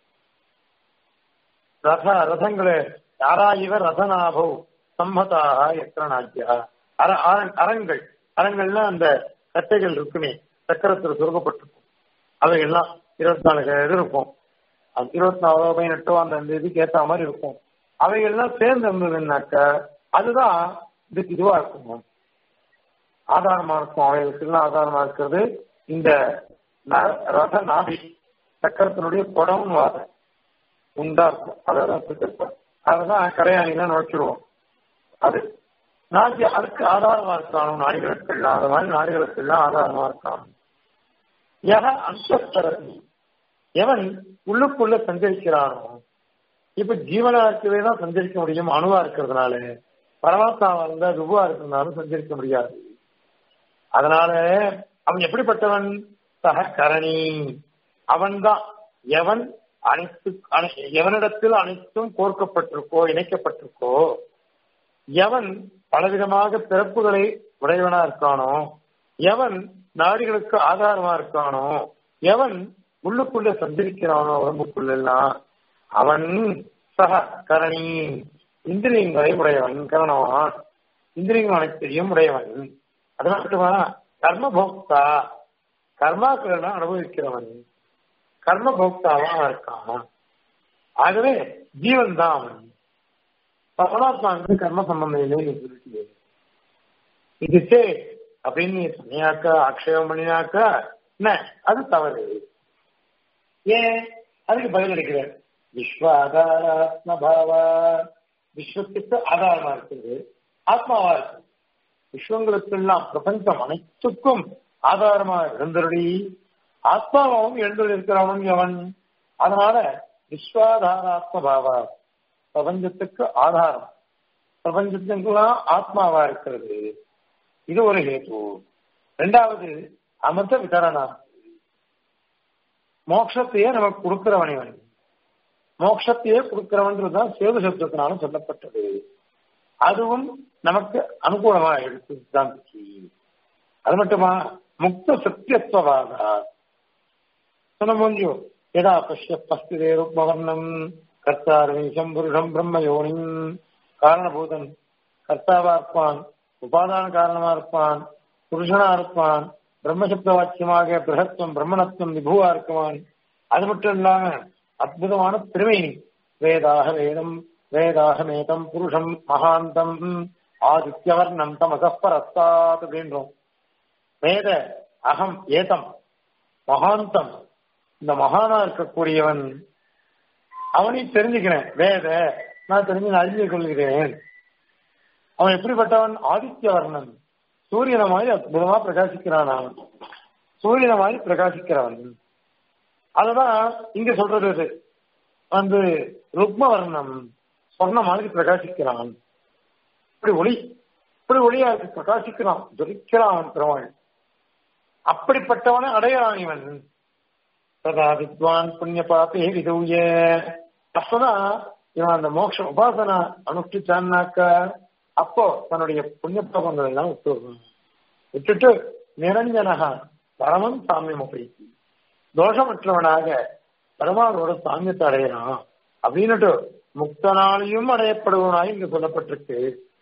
ரத ரதங்களை யாரா இவர் ரதநாபோ சம்மதாக எத்தனை நாட்டியா அர அரங்கள் அரங்கள்ல அந்த கட்டைகள் இருக்குமே சக்கரத்தில் சுருக்கப்பட்டிருக்கும் அவைகள்லாம் இருபத்தி நாலு இது இருக்கும் இருபத்தி நாலு பதினெட்டோ அந்த இதுக்கு ஏற்ற மாதிரி இருக்கும் அவைகள்லாம் சேர்ந்து இருந்ததுன்னாக்க அதுதான் இதுக்கு இதுவா இருக்கும் ஆதாரமா இருக்கும் அவைகளுக்கெல்லாம் ஆதாரமா இருக்கிறது இந்த ரத நாடி சக்கரத்தினுடைய குடம்னு வாத உண்டா இருக்கும் அதான் அததான் கரையாணிலாம் நுழைச்சிருவோம் அது நாட்டி அதுக்கு ஆதாரமா இருக்கானும் நாடுகளுக்கெல்லாம் அது மாதிரி நாடுகளுக்கெல்லாம் ஆதாரமா இருக்கானும் எவ அந்தஸ்தரதி எவன் உள்ளுக்குள்ள சஞ்சரிக்கிறானோ இப்ப ஜீவனா இருக்கவே தான் சஞ்சரிக்க முடியும் அணுவா இருக்கிறதுனால பரமாத்மாவா இருந்தா ருபுவா இருக்கிறதுனால சஞ்சரிக்க முடியாது அதனால அவன் எப்படிப்பட்டவன் சக கரணி அவன்தான் எவன் அனைத்து எவனிடத்தில் அனைத்தும் கோர்க்கப்பட்டிருக்கோ இணைக்கப்பட்டிருக்கோ எவன் பலவிதமாக பிறப்புகளை உடையவனா இருக்கானோ எவன் நாடுகளுக்கு ஆதாரமா இருக்கானோ எவன் உள்ளுக்குள்ள சஞ்சரிக்கிறானோ உடம்புக்குள்ளெல்லாம் அவன் சக கரணி இந்திரியங்களை உடையவன் கரணவான் இந்திரியங்கள் அனைத்தையும் உடையவன் அது மட்டுமா கர்மபோக்தா கர்மாக்கள் அனுபவிக்கிறவன் கர்மபோக்தாவா இருக்கான் ஆகவே ஜீவன் தான் அவன் பரமாத்மாவுக்கு கர்ம சம்பந்தம் இல்லைன்னு சொல்லிட்டு இது சே அப்படின்னு நீ சொன்னியாக்கா ஆக்ஷேபம் பண்ணினாக்கா என்ன அது தவறு ஏன் அதுக்கு பதில் அளிக்கிறார் விஸ்வ ஆதாராத்மபாவா விஸ்வத்துக்கு ஆதாரமா இருக்குது ஆத்மாவா இருக்கு விஸ்வங்களுக்கெல்லாம் பிரபஞ்சம் அனைத்துக்கும் ஆதாரமா இருந்தருடி ஆத்மாவும் எழுந்து இருக்கிறவன் எவன் அதனால விஸ்வாதாராத்ம பாவா பிரபஞ்சத்துக்கு ஆதாரம் பிரபஞ்சத்துக்கெல்லாம் ஆத்மாவா இருக்கிறது இது ஒரு ஹேத்து ரெண்டாவது அமிர்த விதரணா மோட்சத்தையே நமக்கு கொடுக்கிறவன் இவன் மோட்சத்தையே கொடுக்கிறவன்றதுதான் சேது சப்தத்தினாலும் சொல்லப்பட்டது அதுவும் நமக்கு அனுகூலமா எடுத்து சித்தாந்திக்கு அது மட்டுமா முக்த சத்தியத்துவவாதா சொன்ன முடிஞ்சோ எதா பஷ்ய பஸ்திதே ருக்மவர்ணம் கர்த்தாரமீசம் புருஷம் பிரம்ம யோனிம் காரணபூதன் கர்த்தாவா இருப்பான் உபாதான காரணமா இருப்பான் புருஷனா இருப்பான் பிரம்மசப்த வாக்கியமாக பிரகத்துவம் பிரம்மணத்துவம் விபுவா இருக்குவான் அது மட்டும் இல்லாம அற்புதமான திருவேணி வேதாக வேதம் வேதாகமேதம் புருஷம் மகாந்தம் ஆதித்யவர்ணம் தமசப்பரஸ்தாத் அப்படின்றோம் வேத அகம் ஏதம் மகாந்தம் இந்த மகானா இருக்கக்கூடியவன் அவனை தெரிஞ்சுக்கிறேன் வேத நான் தெரிஞ்சு நான் அறிஞ்சு கொள்கிறேன் அவன் எப்படிப்பட்டவன் ஆதித்யவர்ணன் சூரியனை மாதிரி அற்புதமா பிரகாசிக்கிறான் அவன் சூரியனை மாதிரி பிரகாசிக்கிறவன் அததான் இங்க சொல்றது இது வந்து ருக்மவர்ணம் சொன்ன மாதிரி பிரகாசிக்கிறான் இப்படி ஒளி இப்படி ஒளியா இருக்கு பிரகாசிக்கிறான் ஜொலிக்கிறான் அவன் பெருமாள் அப்படிப்பட்டவனை அடையான் இவன் ததா வித்வான் புண்ணிய பாப்பே விதூய அப்பதான் இவன் அந்த மோட்ச உபாசனா அனுஷ்டிச்சான்னாக்க அப்போ தன்னுடைய புண்ணிய பாபங்கள் எல்லாம் விட்டு விட்டுட்டு நிரஞ்சனகா பரமம் சாமியம் உபயோகி தோஷமற்றவனாக பெருமாளோட சாமியத்தை அடையிறான் அப்படின்னுட்டு முக்தனாலையும் அடையப்படுவனாய் இங்கு சொல்லப்பட்டிருக்கு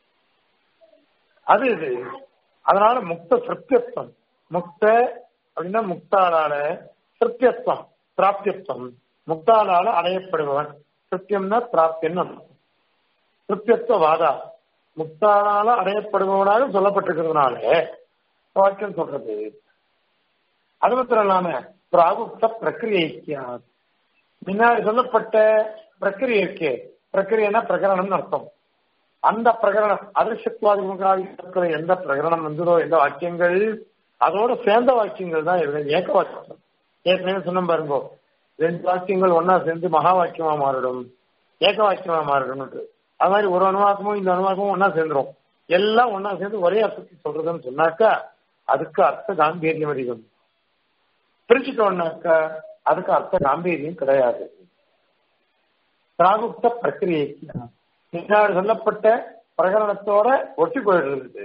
அது இது அதனால முக்த சிருத்தியத்துவம் முக்த அப்படின்னா முக்தாளால சிருத்தியத்துவம் பிராப்தியத்துவம் முக்தாளால அடையப்படுபவன் சிருத்தியம்னா பிராப்தியன்னு சிருத்தியத்துவ வாதா முக்தாளால அடையப்படுபவனாக சொல்லப்பட்டிருக்கிறதுனால வாக்கியம் சொல்றது அது மாத்திரம் இல்லாம பிராகுப்த பிரக்கிரியா முன்னாடி சொல்லப்பட்ட பிரக்கிரியை இருக்கே பிரக்கிரியனா பிரகரணம்னு அர்த்தம் அந்த பிரகரணம் அதிர்ஷ்டத்வாதி இருக்கிற எந்த பிரகரணம் வந்ததோ எந்த வாக்கியங்கள் அதோட சேர்ந்த வாக்கியங்கள் தான் இருக்கு ஏக வாக்கியம் ஏற்கனவே சொன்ன பாருங்க ரெண்டு வாக்கியங்கள் ஒன்னா சேர்ந்து மகா வாக்கியமா மாறிடும் ஏக வாக்கியமா மாறிடும் அது மாதிரி ஒரு அனுவாக்கமும் இந்த அனுவாக்கமும் ஒன்னா சேர்ந்துரும் எல்லாம் ஒன்னா சேர்ந்து ஒரே அர்த்தத்தை சொல்றதுன்னு சொன்னாக்கா அதுக்கு அர்த்த காம்பீரியம் அதிகம் பிரிச்சுட்டோம்னாக்கா அதுக்கு அர்த்த காம்பீரியம் கிடையாது பிராகுப்த பிரக்கிரியைக்கு முன்னாடி சொல்லப்பட்ட பிரகரணத்தோட ஒட்டி போயிடுறது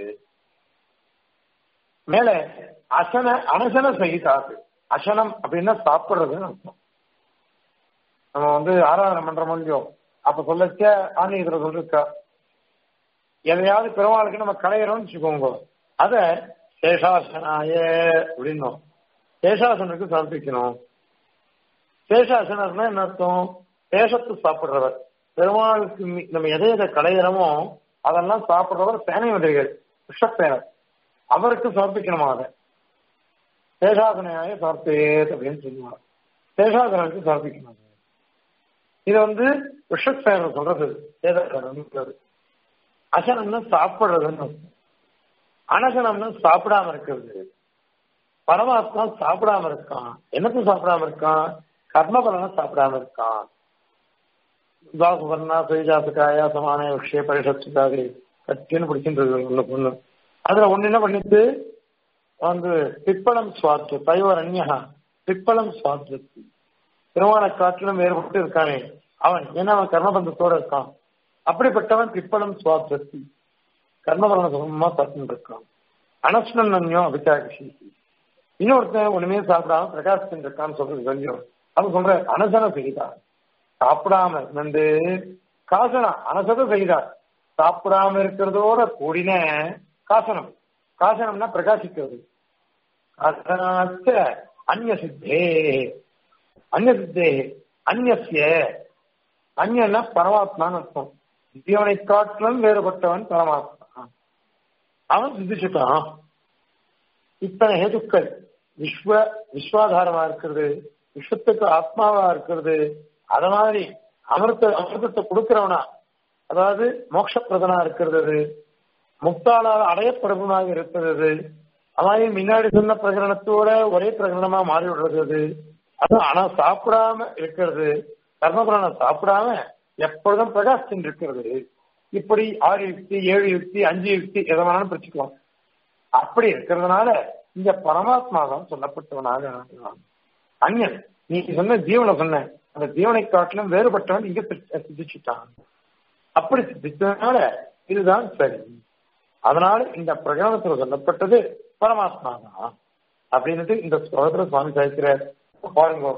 மேல அசன அனசன சகிதாது அசனம் அப்படின்னா சாப்பிடுறதுன்னு அர்த்தம் நம்ம வந்து ஆராதனை பண்ற முடியும் அப்ப சொல்லச்ச ஆன்மீகத்துல சொல்லிருக்கா எதையாவது பெருமாளுக்கு நம்ம களையிறோம்னு வச்சுக்கோங்க அத சேஷாசனாய அப்படின்னும் சேஷாசனுக்கு சமர்ப்பிக்கணும் சேஷாசனர்னா என்ன அர்த்தம் சேஷத்து சாப்பிடுறவர் பெருமாளுக்கு நம்ம எதை எதை களையிறோமோ அதெல்லாம் சாப்பிடுறவர் சேனை உதவிகள் விஷப்பேனர் அவருக்கு சமர்ப்பிக்கணுமா அதை சேஷாசனையாய சமர்ப்பேத் அப்படின்னு சொல்லுவாங்க சேஷாசனருக்கு சமர்ப்பிக்கணும் இது வந்து விஷப்பேனர் சொல்றது சேதாசனம் அசனம்னு சாப்பிடுறதுன்னு அனசனம்னு சாப்பிடாம இருக்கிறது பரமாத்மா சாப்பிடாம இருக்கான் என்னத்தை சாப்பிடாம இருக்கான் கர்மபலனை சாப்பிடாம இருக்கான் சுவர்ணா சுயஜாசகாயா சமான விஷய பரிஷத்துக்காக கட்டின்னு பிடிக்கின்றது ஒண்ணு பொண்ணு அதுல ஒண்ணு என்ன பண்ணிட்டு வந்து பிப்பளம் சுவாத்து தைவரண்யா பிப்பளம் சுவாத்து திருமண காற்றிலும் வேறுபட்டு இருக்கானே அவன் ஏன்னா அவன் கர்மபந்தத்தோட இருக்கான் அப்படிப்பட்டவன் பிப்பளம் சுவாத்தி கர்மபலன சுகமா பார்த்துட்டு இருக்கான் அனஸ்னன் நன்யோ அபிச்சாகி இன்னொருத்தன் ஒண்ணுமே சாப்பிடாம பிரகாசிச்சுட்டு இருக்கான்னு சொல்றது கொஞ்சம் அவன் சொல்ற அனசன செய்தான் சாப்பிடாம வந்து காசனம் அனசத செய்தார் சாப்பிடாம இருக்கிறதோட கூடின காசனம் காசனம்னா பிரகாசிக்கிறது காசனாச்ச அந்நிய சித்தே அந்நிய சித்தே அந்நிய அந்நியன்னா பரமாத்மான்னு அர்த்தம் ஜீவனை காட்டிலும் வேறுபட்டவன் பரமாத்மா அவன் சிந்திச்சுட்டான் இத்தனை ஹேதுக்கள் விஸ்வ விஸ்வாதாரமா இருக்கிறது விஸ்வத்துக்கு ஆத்மாவா இருக்கிறது அத மாதிரி அமிர்த அமிர்தத்தை கொடுக்கிறவனா அதாவது மோட்சப்பிரதனா இருக்கிறது முக்தாளால் அடையப்படுவதாக இருக்கிறது அதாவது முன்னாடி சொன்ன பிரகரணத்தோட ஒரே பிரகரணமா மாறி விடுறது அது ஆனா சாப்பிடாம இருக்கிறது கர்மபுராணம் சாப்பிடாம எப்பொழுதும் பிரகாசிச்சு இருக்கிறது இப்படி ஆறு யுக்தி ஏழு யுக்தி அஞ்சு யுக்தி எதை வேணாலும் பிரிச்சுக்கலாம் அப்படி இருக்கிறதுனால இந்த பரமாத்மா தான் சொல்லப்பட்டவனாக அந்யன் நீ சொன்ன ஜீவனை சொன்ன அந்த ஜீவனை காட்டிலும் வேறுபட்டவன் இங்க சித்திச்சுட்டான் அப்படி சித்திச்சதுனால இதுதான் சரி அதனால இந்த பிரகடனத்தில் சொல்லப்பட்டது பரமாத்மா தான் அப்படின்னுட்டு இந்த ஸ்லோகத்துல சுவாமி சாய்க்கிறார் பாருங்க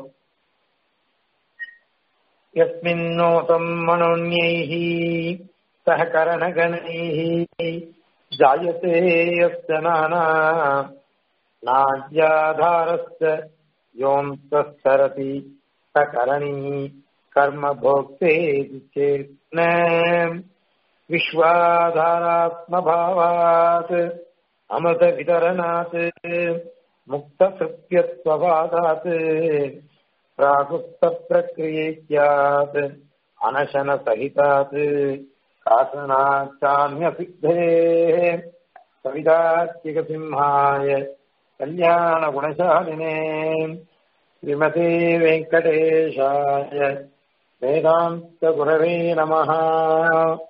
यस्मिन्नोतम् मनोन्यैः सह करणगणैः जायते यस्य नाना नाड्याधारश्च योऽन्तःसरति स करणि कर्म भोक्तेति चेत् न विश्वाधारात्मभावात् अमृतवितरणात् मुक्तसृत्यत्ववादात् प्रागुप्तप्रक्रियेत्यात् अनशनसहितात् शासनाचान्यसिद्धेः कवितात्मिकसिंहाय कल्याणगुणशालिने श्रीमते वेङ्कटेशाय वेदान्तगुरवे नमः